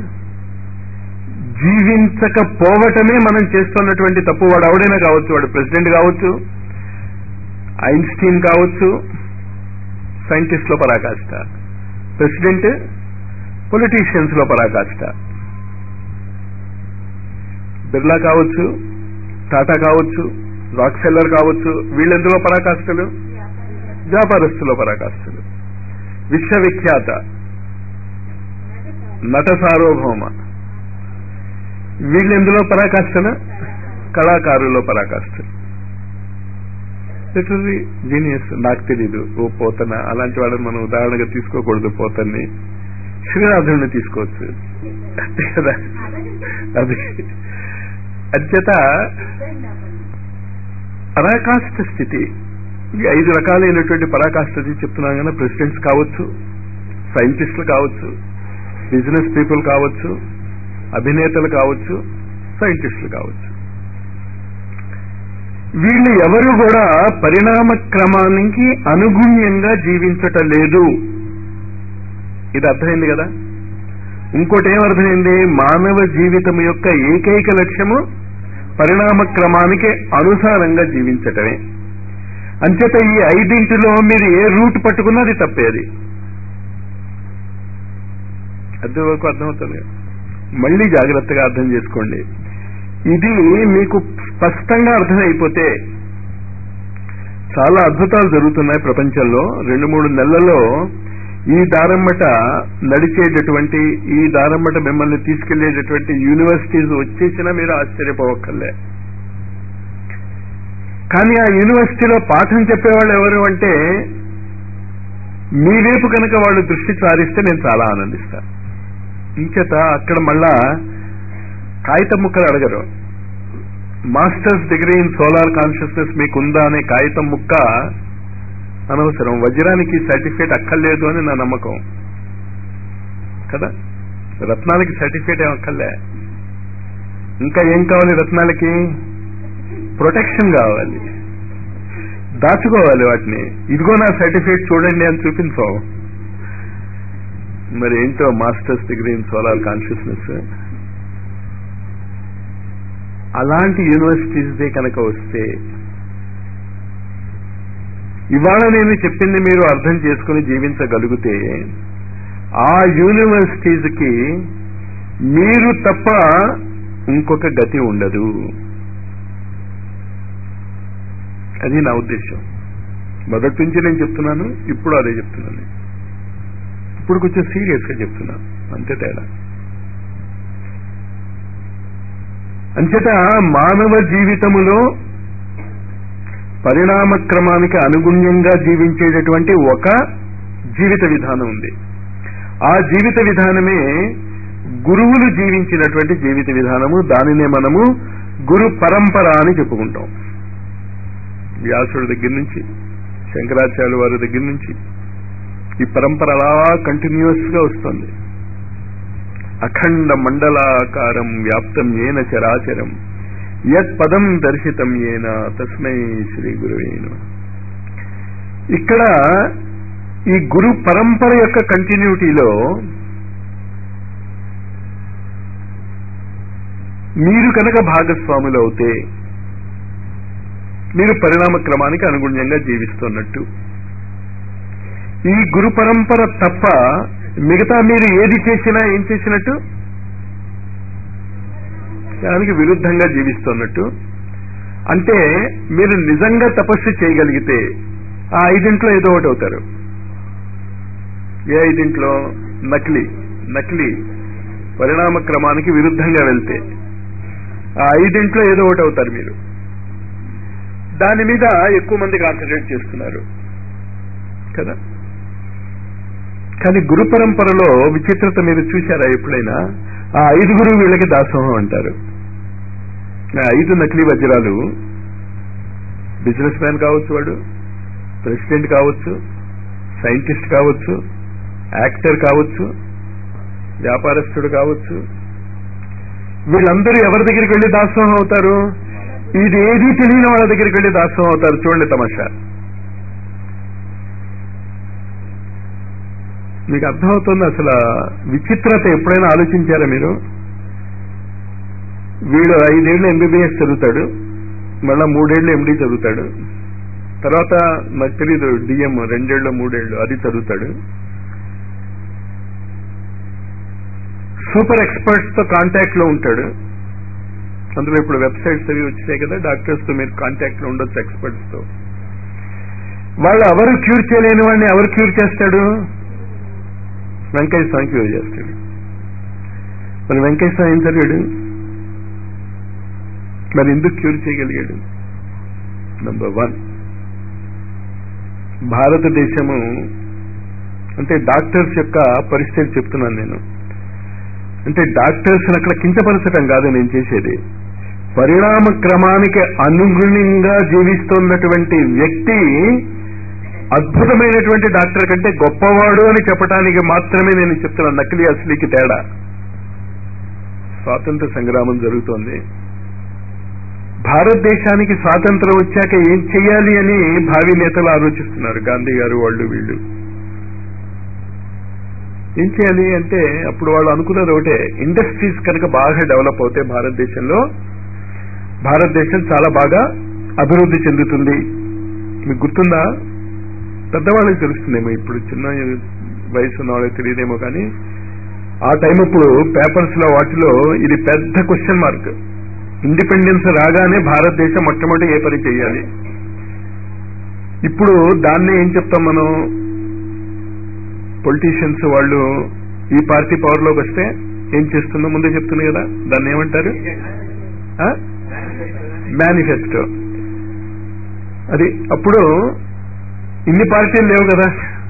జీవించకపోవటమే మనం చేస్తున్నటువంటి తప్పు వాడు ఎవడైనా కావచ్చు వాడు ప్రెసిడెంట్ కావచ్చు ఐన్స్టీన్ కావచ్చు సైంటిస్ట్ లో పరాకాష్ట ప్రెసిడెంట్ పొలిటీషియన్స్ లో పరాకాష్ట బిర్లా కావచ్చు టాటా కావచ్చు రాక్ సెల్లర్ కావచ్చు వీళ్ళెందులో పరాకాష్ఠలు వ్యాపారస్తుల పరాకాష్ఠలు విశ్వవిఖ్యాత నట సార్వభౌమ వీళ్ళెందులో పరాకాష్ఠలు కళాకారుల్లో పరాకాష్ఠలు లిటరీ జీనియస్ నాకు తెలీదు ఓ పోతన అలాంటి వాళ్ళని మనం ఉదాహరణగా తీసుకోకూడదు పోతన్ని శ్రీనాథుడిని తీసుకోవచ్చు అంతే కదా అది అత్యత పరాకాష్ఠ స్థితి ఈ ఐదు రకాలైనటువంటి పరాకాష్ఠ స్థితి చెప్తున్నాను కదా ప్రెసిడెంట్స్ కావచ్చు సైంటిస్టులు కావచ్చు బిజినెస్ పీపుల్ కావచ్చు అభినేతలు కావచ్చు సైంటిస్టులు కావచ్చు వీళ్ళు ఎవరు కూడా పరిణామ క్రమానికి అనుగుణ్యంగా జీవించటం లేదు ఇది అర్థమైంది కదా ఇంకోటి ఏమర్థమైంది మానవ జీవితం యొక్క ఏకైక లక్ష్యము పరిణామ క్రమానికి అనుసారంగా జీవించటమే అంచేత ఈ ఐదింటిలో మీరు ఏ రూట్ పట్టుకున్నా అది తప్పేది అది వరకు అర్థమవుతుంది మళ్ళీ జాగ్రత్తగా అర్థం చేసుకోండి ఇది మీకు స్పష్టంగా అర్థమైపోతే చాలా అద్భుతాలు జరుగుతున్నాయి ప్రపంచంలో రెండు మూడు నెలల్లో ఈ దారమ్మట నడిచేటటువంటి ఈ దారమ్మట మిమ్మల్ని తీసుకెళ్లేటటువంటి యూనివర్సిటీస్ వచ్చేసినా మీరు ఆశ్చర్యపోవక్కర్లే కానీ ఆ యూనివర్సిటీలో పాఠం చెప్పేవాళ్ళు ఎవరు అంటే మీ వైపు కనుక వాళ్ళు దృష్టి సారిస్తే నేను చాలా ఆనందిస్తా ఇంచేత అక్కడ మళ్ళా కాగితం ముక్కలు అడగరు masters degree in solar consciousness మీకుందా అనే కాగితం ముక్క అనవసరం వజ్రానికి సర్టిఫికేట్ అక్కర్లేదు అని నా నమ్మకం కదా రత్నాలకి సర్టిఫికేట్ ఏం అక్కర్లే ఇంకా ఏం కావాలి రత్నాలకి ప్రొటెక్షన్ కావాలి దాచుకోవాలి వాటిని ఇదిగో నా సర్టిఫికేట్ చూడండి అని చూపించాం మరి ఏంటో masters degree in solar consciousness అలాంటి యూనివర్సిటీస్దే కనుక వస్తే ఇవాళ నేను చెప్పింది మీరు అర్థం చేసుకుని జీవించగలిగితే ఆ యూనివర్సిటీస్కి మీరు తప్ప ఇంకొక గతి ఉండదు అది నా ఉద్దేశం మొదటి నుంచి నేను చెప్తున్నాను ఇప్పుడు అదే చెప్తున్నాను ఇప్పుడు కొంచెం సీరియస్ గా చెప్తున్నా అంతే తేడా అంచేత మానవ జీవితములో పరిణామ క్రమానికి అనుగుణ్యంగా జీవించేటటువంటి ఒక జీవిత విధానం ఉంది ఆ జీవిత విధానమే గురువులు జీవించినటువంటి జీవిత విధానము దానినే మనము గురు పరంపర అని చెప్పుకుంటాం వ్యాసుడి దగ్గర నుంచి శంకరాచార్య వారి దగ్గర నుంచి ఈ పరంపర అలా కంటిన్యూస్ గా వస్తుంది అఖండ మండలాకారం వ్యాప్తం ఏన చరాచరం యత్ పదం దర్శితం ఏన తస్మై శ్రీ గురువేను ఇక్కడ ఈ గురు పరంపర యొక్క కంటిన్యూటీలో మీరు కనుక భాగస్వాములు అవుతే మీరు పరిణామ క్రమానికి అనుగుణ్యంగా జీవిస్తున్నట్టు ఈ గురు పరంపర తప్ప మిగతా మీరు ఏది చేసినా ఏం చేసినట్టు దానికి విరుద్ధంగా జీవిస్తున్నట్టు అంటే మీరు నిజంగా తపస్సు చేయగలిగితే ఆ ఐదింట్లో ఏదో ఒకటి అవుతారు ఏ ఐదింట్లో నకిలీ నకిలీ పరిణామ క్రమానికి విరుద్ధంగా వెళ్తే ఆ ఐదింట్లో ఏదో ఒకటి అవుతారు మీరు దాని మీద ఎక్కువ మంది కాన్సన్ట్రేట్ చేస్తున్నారు కదా కానీ గురు పరంపరలో విచిత్రత మీరు చూశారా ఎప్పుడైనా ఆ ఐదుగురు వీళ్ళకి దాసోహం అంటారు ఆ ఐదు నకిలీ వజ్రాలు బిజినెస్ మ్యాన్ కావచ్చు వాడు ప్రెసిడెంట్ కావచ్చు సైంటిస్ట్ కావచ్చు యాక్టర్ కావచ్చు వ్యాపారస్తుడు కావచ్చు వీళ్ళందరూ ఎవరి దగ్గరికి వెళ్ళి దాసోహం అవుతారు ఇది ఏది తెలియని వాళ్ళ దగ్గరికి వెళ్ళి దాసోహం అవుతారు చూడండి తమాషా మీకు అర్థమవుతుంది అసలు విచిత్రత ఎప్పుడైనా ఆలోచించారా మీరు వీడు ఐదేళ్లు ఎంబీబీఎస్ చదువుతాడు మళ్ళా మూడేళ్లు ఎండీ చదువుతాడు తర్వాత నాకు తెలీదు డిఎం రెండేళ్ళు మూడేళ్లు అది చదువుతాడు సూపర్ ఎక్స్పర్ట్స్ తో కాంటాక్ట్ లో ఉంటాడు అందులో ఇప్పుడు వెబ్సైట్స్ అవి వచ్చాయి కదా డాక్టర్స్ తో మీరు కాంటాక్ట్ లో ఉండొచ్చు ఎక్స్పర్ట్స్ తో వాళ్ళు ఎవరు క్యూర్ చేయలేని వాడిని ఎవరు క్యూర్ చేస్తాడు వెంకయ్య స్వామి క్యూర్ చేస్తాడు మరి వెంకయ్య స్వామి ఏం చదివాడు మరి ఎందుకు క్యూర్ చేయగలిగాడు నంబర్ వన్ భారతదేశము అంటే డాక్టర్స్ యొక్క పరిస్థితి చెప్తున్నాను నేను అంటే డాక్టర్స్ అక్కడ కించపరచడం కాదు నేను చేసేది పరిణామ క్రమానికి అనుగుణంగా జీవిస్తున్నటువంటి వ్యక్తి అద్భుతమైనటువంటి డాక్టర్ కంటే గొప్పవాడు అని చెప్పడానికి మాత్రమే నేను చెప్తున్నాను నకిలీ అసలీకి తేడా స్వాతంత్ర సంగ్రామం జరుగుతోంది భారతదేశానికి స్వాతంత్రం వచ్చాక ఏం చెయ్యాలి అని భావి నేతలు ఆలోచిస్తున్నారు గాంధీ గారు వాళ్ళు వీళ్ళు ఏం చేయాలి అంటే అప్పుడు వాళ్ళు అనుకున్నది ఒకటే ఇండస్ట్రీస్ కనుక బాగా డెవలప్ అవుతే భారతదేశంలో భారతదేశం చాలా బాగా అభివృద్ధి చెందుతుంది మీకు గుర్తుందా పెద్దవాళ్ళకి తెలుస్తుందేమో ఇప్పుడు చిన్న వయసు ఉన్న వాళ్ళకి తెలియదేమో కానీ ఆ టైం ఇప్పుడు పేపర్స్ లో వాటిలో ఇది పెద్ద క్వశ్చన్ మార్క్ ఇండిపెండెన్స్ రాగానే భారతదేశం మొట్టమొదటి ఏ పని చేయాలి ఇప్పుడు దాన్నే ఏం చెప్తాం మనం పొలిటీషియన్స్ వాళ్ళు ఈ పార్టీ పవర్ లోకి వస్తే ఏం చేస్తుందో ముందే చెప్తుంది కదా దాన్ని ఏమంటారు మేనిఫెస్టో అది అప్పుడు ఇన్ని పార్టీలు లేవు కదా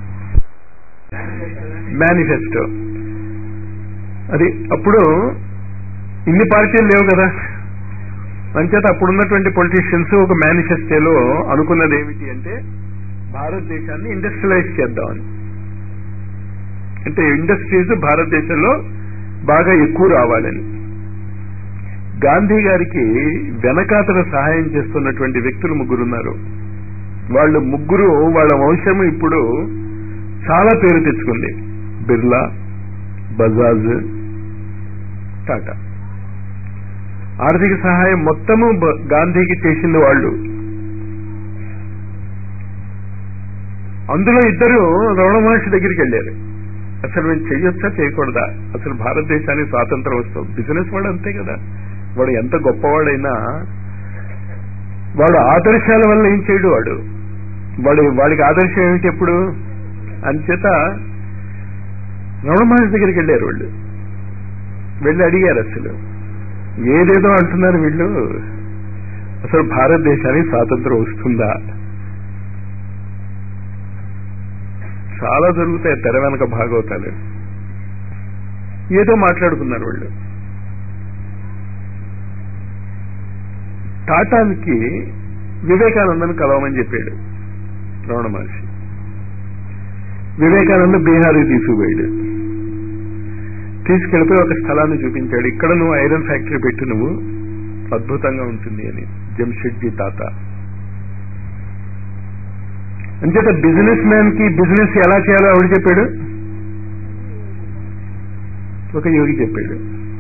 మేనిఫెస్టో అది అప్పుడు ఇన్ని పార్టీలు లేవు కదా అంచేత అప్పుడున్నటువంటి పొలిటీషియన్స్ ఒక మేనిఫెస్టోలో అనుకున్నది ఏమిటి అంటే భారతదేశాన్ని ఇండస్ట్రియలైజ్ చేద్దామని అంటే ఇండస్ట్రీస్ భారతదేశంలో బాగా ఎక్కువ రావాలని గాంధీ గారికి వెనకాతల సహాయం చేస్తున్నటువంటి వ్యక్తులు ముగ్గురున్నారు వాళ్ళు ముగ్గురు వాళ్ళ వంశము ఇప్పుడు చాలా పేరు తెచ్చుకుంది బిర్లా బజాజ్ టాటా ఆర్థిక సహాయం మొత్తము గాంధీకి చేసింది వాళ్ళు అందులో ఇద్దరు రమణ మహర్షి దగ్గరికి వెళ్ళారు అసలు మేము చెయ్యొచ్చా చేయకూడదా అసలు భారతదేశానికి స్వాతంత్రం వస్తాం బిజినెస్ వాడు అంతే కదా వాడు ఎంత గొప్పవాడైనా వాడు ఆదర్శాల వల్ల ఏం చేయడు వాడు వాడు వాడికి ఆదర్శం ఏమిటి ఎప్పుడు అంచేత రమణ మహర్షి దగ్గరికి వెళ్ళారు వాళ్ళు వెళ్ళి అడిగారు అసలు ఏదేదో అంటున్నారు వీళ్ళు అసలు భారతదేశానికి స్వాతంత్రం వస్తుందా చాలా జరుగుతాయి తెర వెనక భాగవతాలు ఏదో మాట్లాడుకున్నారు వాళ్ళు టాటాకి వివేకానందను కలవమని చెప్పాడు రమణ మహర్షి వివేకానంద బీహార్కి తీసుకుపోయాడు తీసుకెళ్ళిపోయి ఒక స్థలాన్ని చూపించాడు ఇక్కడ నువ్వు ఐరన్ ఫ్యాక్టరీ పెట్టు నువ్వు అద్భుతంగా ఉంటుంది అని జంషెడ్జీ తాత అంచేత బిజినెస్ మ్యాన్ కి బిజినెస్ ఎలా చేయాలో ఎవడు చెప్పాడు ఒక యోగి చెప్పాడు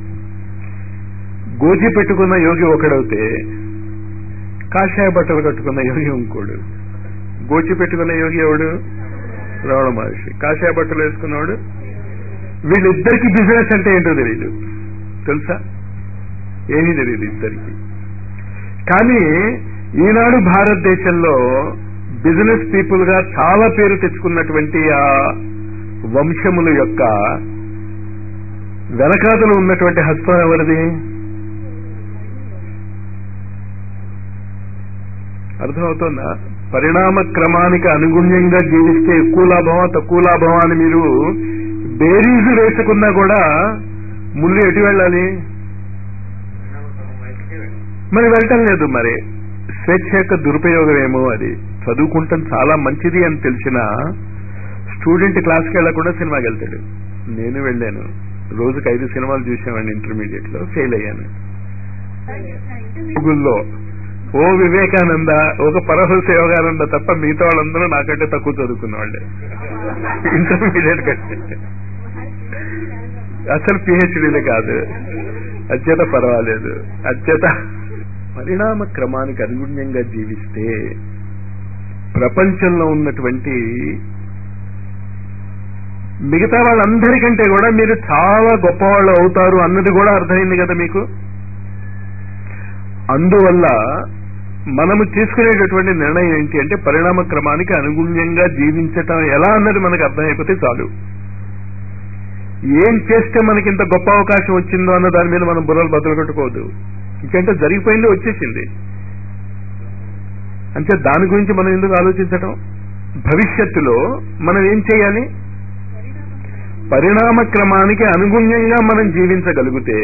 గోజీ పెట్టుకున్న యోగి ఒకడవుతే కాషాయ బట్టలు కట్టుకున్న యోగి ఇంకోడు గోచి పెట్టుకున్న యోగి ఎవడు రమణ మహర్షి కాషాయ బట్టలు వేసుకున్నవాడు వీళ్ళిద్దరికి బిజినెస్ అంటే ఏంటో తెలియదు తెలుసా ఏమీ తెలియదు ఇద్దరికి కానీ ఈనాడు భారతదేశంలో బిజినెస్ పీపుల్ గా చాలా పేరు తెచ్చుకున్నటువంటి ఆ వంశముల యొక్క వెనకాతలు ఉన్నటువంటి హస్తం ఎవరిది అర్థమవుతుందా పరిణామ క్రమానికి అనుగుణ్యంగా జీవిస్తే ఎక్కువ లాభమా తక్కువ లాభమా అని మీరు బేరీజు వేసుకున్నా కూడా ముళ్ళు ఎటు వెళ్ళాలి మరి వెళ్ళటం లేదు మరి స్వేచ్ఛ యొక్క దురుపయోగం ఏమో అది చదువుకుంటాం చాలా మంచిది అని తెలిసిన స్టూడెంట్ క్లాస్కి వెళ్లకుండా సినిమాకి వెళ్తాడు నేను వెళ్ళాను రోజుకి ఐదు సినిమాలు చూసామండి ఇంటర్మీడియట్ లో ఫెయిల్ అయ్యాను గూగుల్లో ఓ వివేకానంద ఒక పరమహంస యోగానంద తప్ప మిగతా వాళ్ళందరూ నాకంటే తక్కువ చదువుకున్న వాళ్ళే ఇంటర్మీడియట్ కంటే అసలు పిహెచ్డీలే కాదు అత్యత పర్వాలేదు అత్యత పరిణామ క్రమానికి అనుగుణ్యంగా జీవిస్తే ప్రపంచంలో ఉన్నటువంటి మిగతా వాళ్ళందరికంటే కూడా మీరు చాలా గొప్పవాళ్ళు అవుతారు అన్నది కూడా అర్థమైంది కదా మీకు అందువల్ల మనము తీసుకునేటటువంటి నిర్ణయం ఏంటి అంటే పరిణామ క్రమానికి అనుగుణ్యంగా జీవించటం ఎలా అన్నది మనకు అర్థమైపోతే చాలు ఏం చేస్తే మనకి ఇంత గొప్ప అవకాశం వచ్చిందో అన్న దాని మీద మనం బుర్రలు బదులు కట్టుకోవద్దు ఇంకంటే జరిగిపోయింది వచ్చేసింది అంటే దాని గురించి మనం ఎందుకు ఆలోచించటం భవిష్యత్తులో మనం ఏం చేయాలి పరిణామ క్రమానికి అనుగుణ్యంగా మనం జీవించగలిగితే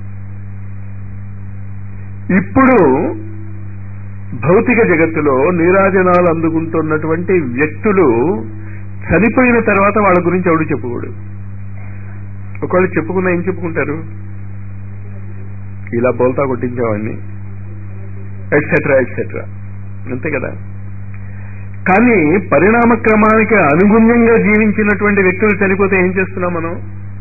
ఇప్పుడు భౌతిక జగత్తులో నీరాజనాలు అందుకుంటున్నటువంటి వ్యక్తులు చనిపోయిన తర్వాత వాళ్ళ గురించి ఎవడు చెప్పుకోడు ఒకవేళ చెప్పుకున్నా ఏం చెప్పుకుంటారు ఇలా బోల్తా కొట్టించేవాడిని ఎట్సెట్రా ఎట్సెట్రా అంతే కదా కానీ పరిణామ క్రమానికి అనుగుణ్యంగా జీవించినటువంటి వ్యక్తులు చనిపోతే ఏం చేస్తున్నాం మనం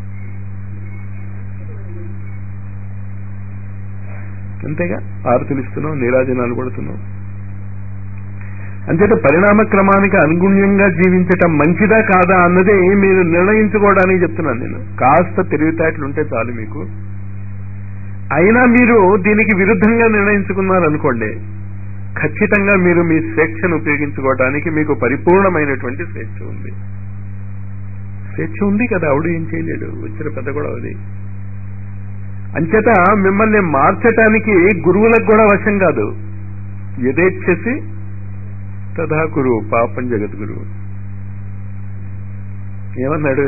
అంతేగా ఆరుతులు ఇస్తున్నాం నీరాజనాలు కొడుతున్నాం అంచేత పరిణామ క్రమానికి అనుగుణ్యంగా జీవించటం మంచిదా కాదా అన్నదే మీరు నిర్ణయించుకోవడానికి చెప్తున్నాను నేను కాస్త తెలివితేటలుంటే చాలు మీకు అయినా మీరు దీనికి విరుద్ధంగా నిర్ణయించుకున్నారనుకోండి ఖచ్చితంగా మీరు మీ స్వేచ్ఛను ఉపయోగించుకోవడానికి మీకు పరిపూర్ణమైనటువంటి స్వేచ్ఛ ఉంది స్వేచ్ఛ ఉంది కదా ఆవిడ ఏం చేయలేడు వచ్చిన పెద్ద కూడా అది అంచేత మిమ్మల్ని మార్చటానికి గురువులకు కూడా వశం కాదు యథేచ్ఛసి తథా గురు పాపం జగద్గురు ఏమన్నాడు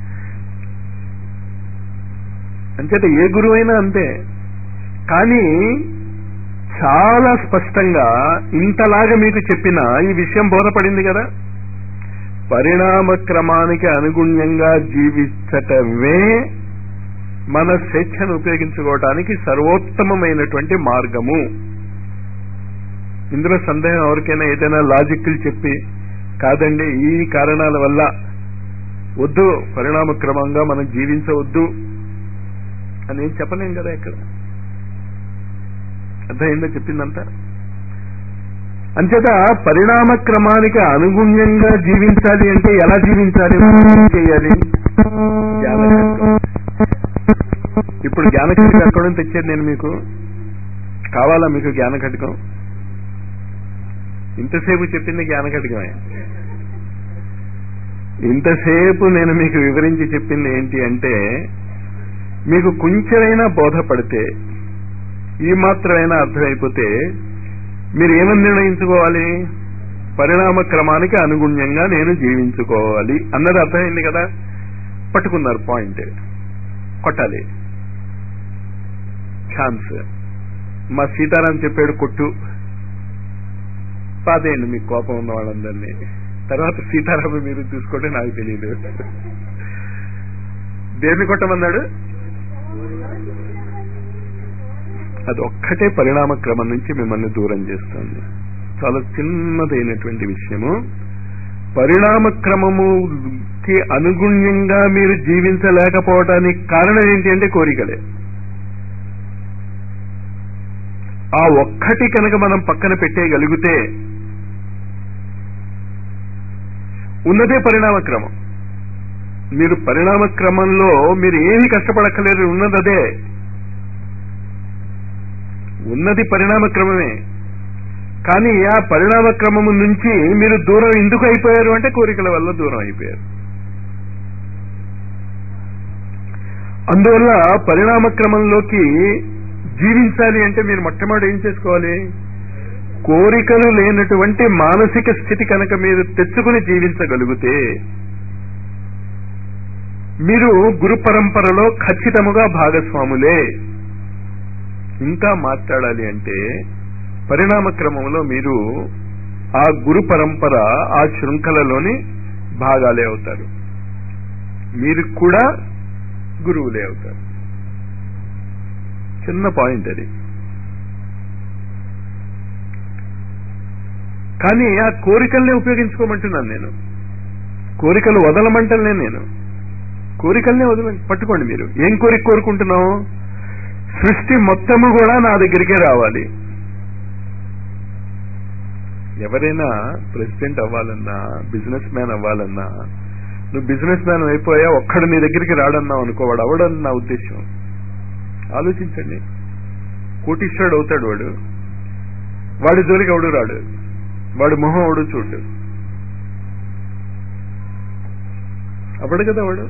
అంచేత ఏ గురువు అయినా అంతే కానీ చాలా స్పష్టంగా ఇంతలాగా మీకు చెప్పిన ఈ విషయం బోధపడింది కదా పరిణామ క్రమానికి అనుగుణ్యంగా జీవించటమే మన స్వేచ్ఛను ఉపయోగించుకోవడానికి సర్వోత్తమమైనటువంటి మార్గము ఇందులో సందేహం ఎవరికైనా ఏదైనా లాజిక్లు చెప్పి కాదండి ఈ కారణాల వల్ల వద్దు పరిణామ క్రమంగా మనం జీవించవద్దు అని ఏం చెప్పలేం కదా ఇక్కడ అర్థమైందో చెప్పిందంతా అంచేత పరిణామ క్రమానికి అనుగుణ్యంగా జీవించాలి అంటే ఎలా జీవించాలి ఏం చేయాలి జ్ఞానఖడ్గం ఇప్పుడు జ్ఞానఖడ్గం ఎక్కడ నుంచి తెచ్చేది నేను మీకు కావాలా మీకు జ్ఞానఖడ్గం ఇంతసేపు చెప్పింది జ్ఞానఖడ్గమే ఇంతసేపు నేను మీకు వివరించి చెప్పింది ఏంటి అంటే మీకు కొంచెమైనా బోధపడితే ఈ మాత్రమైనా అర్థమైపోతే మీరు ఏమని నిర్ణయించుకోవాలి పరిణామ క్రమానికి అనుగుణ్యంగా నేను జీవించుకోవాలి అన్నది అర్థమైంది కదా పట్టుకున్నారు పాయింట్ కొట్టాలి ఛాన్స్ మా సీతారాం చెప్పాడు కొట్టు పాదేయండి మీకు కోపం ఉన్న వాళ్ళందరినీ తర్వాత సీతారామ మీరు చూసుకోండి నాకు తెలియదు దేన్ని కొట్టమన్నాడు అది ఒక్కటే పరిణామ క్రమం నుంచి మిమ్మల్ని దూరం చేస్తుంది చాలా చిన్నదైనటువంటి విషయము పరిణామ క్రమముకి అనుగుణ్యంగా మీరు జీవించలేకపోవటానికి కారణం ఏంటి అంటే కోరికలే ఆ ఒక్కటి కనుక మనం పక్కన పెట్టేయగలిగితే ఉన్నదే పరిణామ క్రమం మీరు పరిణామ క్రమంలో మీరు ఏమీ కష్టపడక్కలేరు ఉన్నది అదే ఉన్నది పరిణామ క్రమమే కానీ ఆ పరిణామ క్రమము నుంచి మీరు దూరం ఎందుకు అయిపోయారు అంటే కోరికల వల్ల దూరం అయిపోయారు అందువల్ల పరిణామ క్రమంలోకి జీవించాలి అంటే మీరు మొట్టమొదటి ఏం చేసుకోవాలి కోరికలు లేనటువంటి మానసిక స్థితి కనుక మీరు తెచ్చుకుని జీవించగలిగితే మీరు గురు పరంపరలో ఖచ్చితముగా భాగస్వాములే ఇంకా మాట్లాడాలి అంటే పరిణామ క్రమంలో మీరు ఆ గురు పరంపర ఆ శృంఖలలోని భాగాలే అవుతారు మీరు కూడా గురువులే అవుతారు చిన్న పాయింట్ అది కానీ ఆ కోరికల్ని ఉపయోగించుకోమంటున్నాను నేను కోరికలు వదలమంటలే నేను కోరికల్నే వదల పట్టుకోండి మీరు ఏం కోరిక కోరుకుంటున్నాం సృష్టి మొత్తము కూడా నా దగ్గరికే రావాలి ఎవరైనా ప్రెసిడెంట్ అవ్వాలన్నా బిజినెస్ మ్యాన్ అవ్వాలన్నా నువ్వు బిజినెస్ మ్యాన్ అయిపోయా ఒక్కడు నీ దగ్గరికి రాడన్నావు అనుకో వాడు అవడని నా ఉద్దేశం ఆలోచించండి కోటీశ్వరుడు అవుతాడు వాడు వాడి జోలికి అవడు రాడు వాడు మొహం అవడు చూడు అవడు కదా వాడు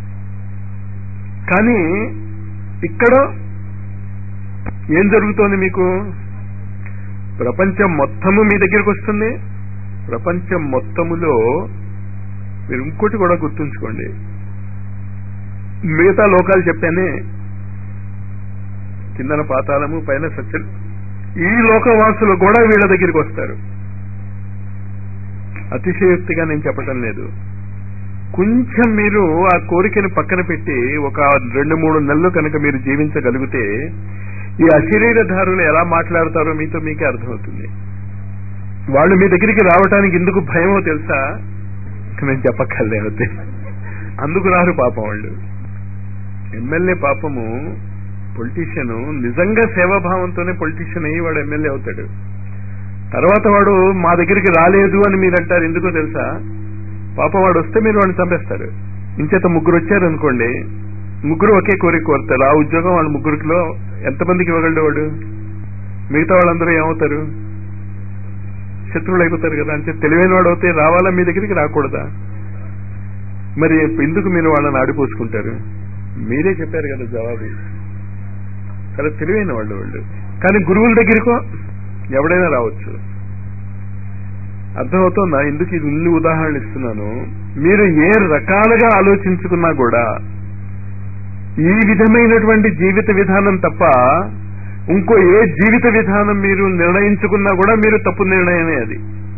కానీ ఇక్కడ ఏం జరుగుతోంది మీకు ప్రపంచం మొత్తము మీ దగ్గరికి వస్తుంది ప్రపంచం మొత్తములో మీరు ఇంకోటి కూడా గుర్తుంచుకోండి మిగతా లోకాలు చెప్పానే కిందన పాతాళము పైన సత్యం ఈ లోకవాసులు కూడా వీళ్ళ దగ్గరికి వస్తారు అతిశయోక్తిగా నేను చెప్పటం లేదు కొంచెం మీరు ఆ కోరికను పక్కన పెట్టి ఒక రెండు మూడు నెలలు కనుక మీరు జీవించగలిగితే ఈ అశరీరధారులు ఎలా మాట్లాడతారో మీతో మీకే అర్థమవుతుంది వాళ్ళు మీ దగ్గరికి రావటానికి ఎందుకు భయమో తెలుసా నేను చెప్పక్కర్లేకపోతే అందుకు రారు పాపం వాళ్ళు ఎమ్మెల్యే పాపము పొలిటీషియన్ నిజంగా సేవాభావంతోనే పొలిటీషియన్ అయ్యి వాడు ఎమ్మెల్యే అవుతాడు తర్వాత వాడు మా దగ్గరికి రాలేదు అని మీరు అంటారు ఎందుకో తెలుసా పాపం వాడు వస్తే మీరు వాడిని చంపేస్తారు ఇంచేత ముగ్గురు వచ్చారు అనుకోండి ముగ్గురు ఒకే కోరిక కోరుతారు ఆ ఉద్యోగం వాళ్ళ ముగ్గురిలో ఎంతమందికి ఇవ్వగలడు వాడు మిగతా వాళ్ళందరూ ఏమవుతారు శత్రువులు అయిపోతారు కదా అంటే తెలివైన వాడు అవుతే రావాలా మీ దగ్గరికి రాకూడదా మరి ఎందుకు మీరు వాళ్ళని ఆడిపోసుకుంటారు మీరే చెప్పారు కదా జవాబు చాలా తెలివైన వాళ్ళు వాళ్ళు కానీ గురువుల దగ్గరకో ఎవడైనా రావచ్చు అర్థమవుతుందా ఎందుకు ఇది ఇన్ని ఉదాహరణలు ఇస్తున్నాను మీరు ఏ రకాలుగా ఆలోచించుకున్నా కూడా ఈ విధమైనటువంటి జీవిత విధానం తప్ప ఇంకో ఏ జీవిత విధానం మీరు నిర్ణయించుకున్నా కూడా మీరు తప్పు నిర్ణయమే అది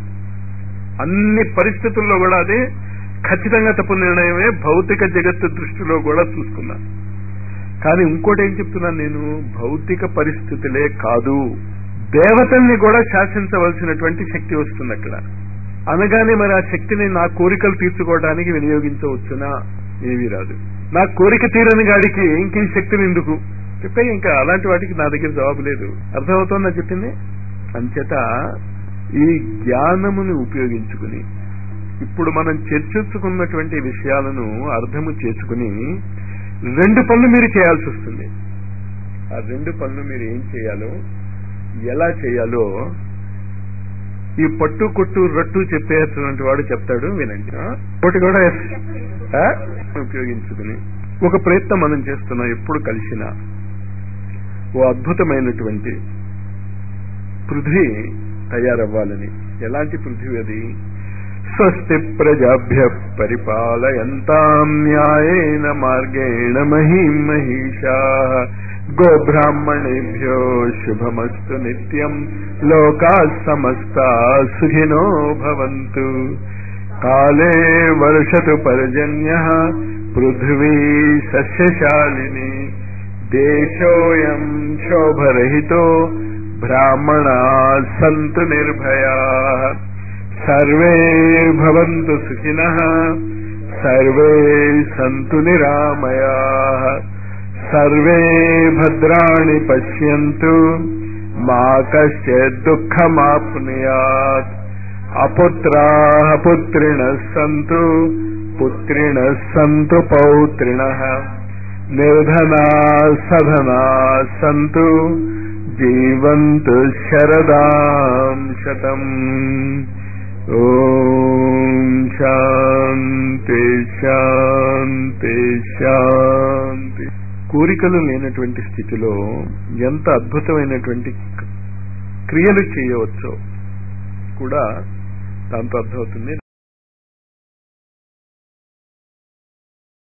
అన్ని పరిస్థితుల్లో కూడా అది ఖచ్చితంగా తప్పు నిర్ణయమే భౌతిక జగత్తు దృష్టిలో కూడా చూసుకున్నా కానీ ఇంకోటి ఏం చెప్తున్నాను నేను భౌతిక పరిస్థితులే కాదు దేవతల్ని కూడా శాసించవలసినటువంటి శక్తి వస్తుంది అక్కడ అనగానే మరి ఆ శక్తిని నా కోరికలు తీర్చుకోవడానికి వినియోగించవచ్చునా ఏమీ రాదు నా కోరిక తీరని గాడికి ఇంక ఈ శక్తిని ఎందుకు చెప్పే ఇంకా అలాంటి వాటికి నా దగ్గర జవాబు లేదు అర్థమవుతుందా చెప్పింది అంచేత ఈ జ్ఞానముని ఉపయోగించుకుని ఇప్పుడు మనం చర్చించుకున్నటువంటి విషయాలను అర్థము చేసుకుని రెండు పనులు మీరు చేయాల్సి వస్తుంది ఆ రెండు పనులు మీరు ఏం చేయాలో ఎలా చేయాలో ఈ పట్టు కొట్టు రట్టు చెప్పేటువంటి వాడు చెప్తాడు వినండి ఆ? ఒకటి కూడా ఎస్- ఆ? ఉపయోగించుకుని ఒక ప్రయత్నం మనం చేస్తున్నాం ఎప్పుడు కలిసినా ఓ అద్భుతమైనటువంటి పృథ్వీ తయారవ్వాలని ఎలాంటి పృథ్వీ అది స్వస్తి ప్రజాభ్య పరిపాలయంతాం న్యాయేన మార్గేణ మహీం మహిషా గోబ్రాహ్మణేభ్యో శుభమస్తు నిత్యం లోకా సమస్తా సుఖినో భవంతు కాలే వర్షతు పర్జన్య పృథ్వీ సస్యశాలిని దేశోయం శోభరహితో బ్రాహ్మణా సంతు నిర్భయా సర్వే భవంతు సుఖినః సర్వే సంతు నిరామయా సర్వే భద్రాణి పశ్యంతు మా కశ్చిత్ దుఃఖమాప్నుయాత్ అపుత్రాः పుత్రిణः సంతు పుత్రిణः సంతు పౌత్రిణः నిర్ధనా సధనా సంతు జీవంతు శరదాం శతం ఓం శాంతి శాంతి శాంతి కోరికలు లేనటువంటి స్థితిలో ఎంత అద్భుతమైనటువంటి క్రియలు చేయవచ్చో కూడా దాంతో అర్థమవుతుంది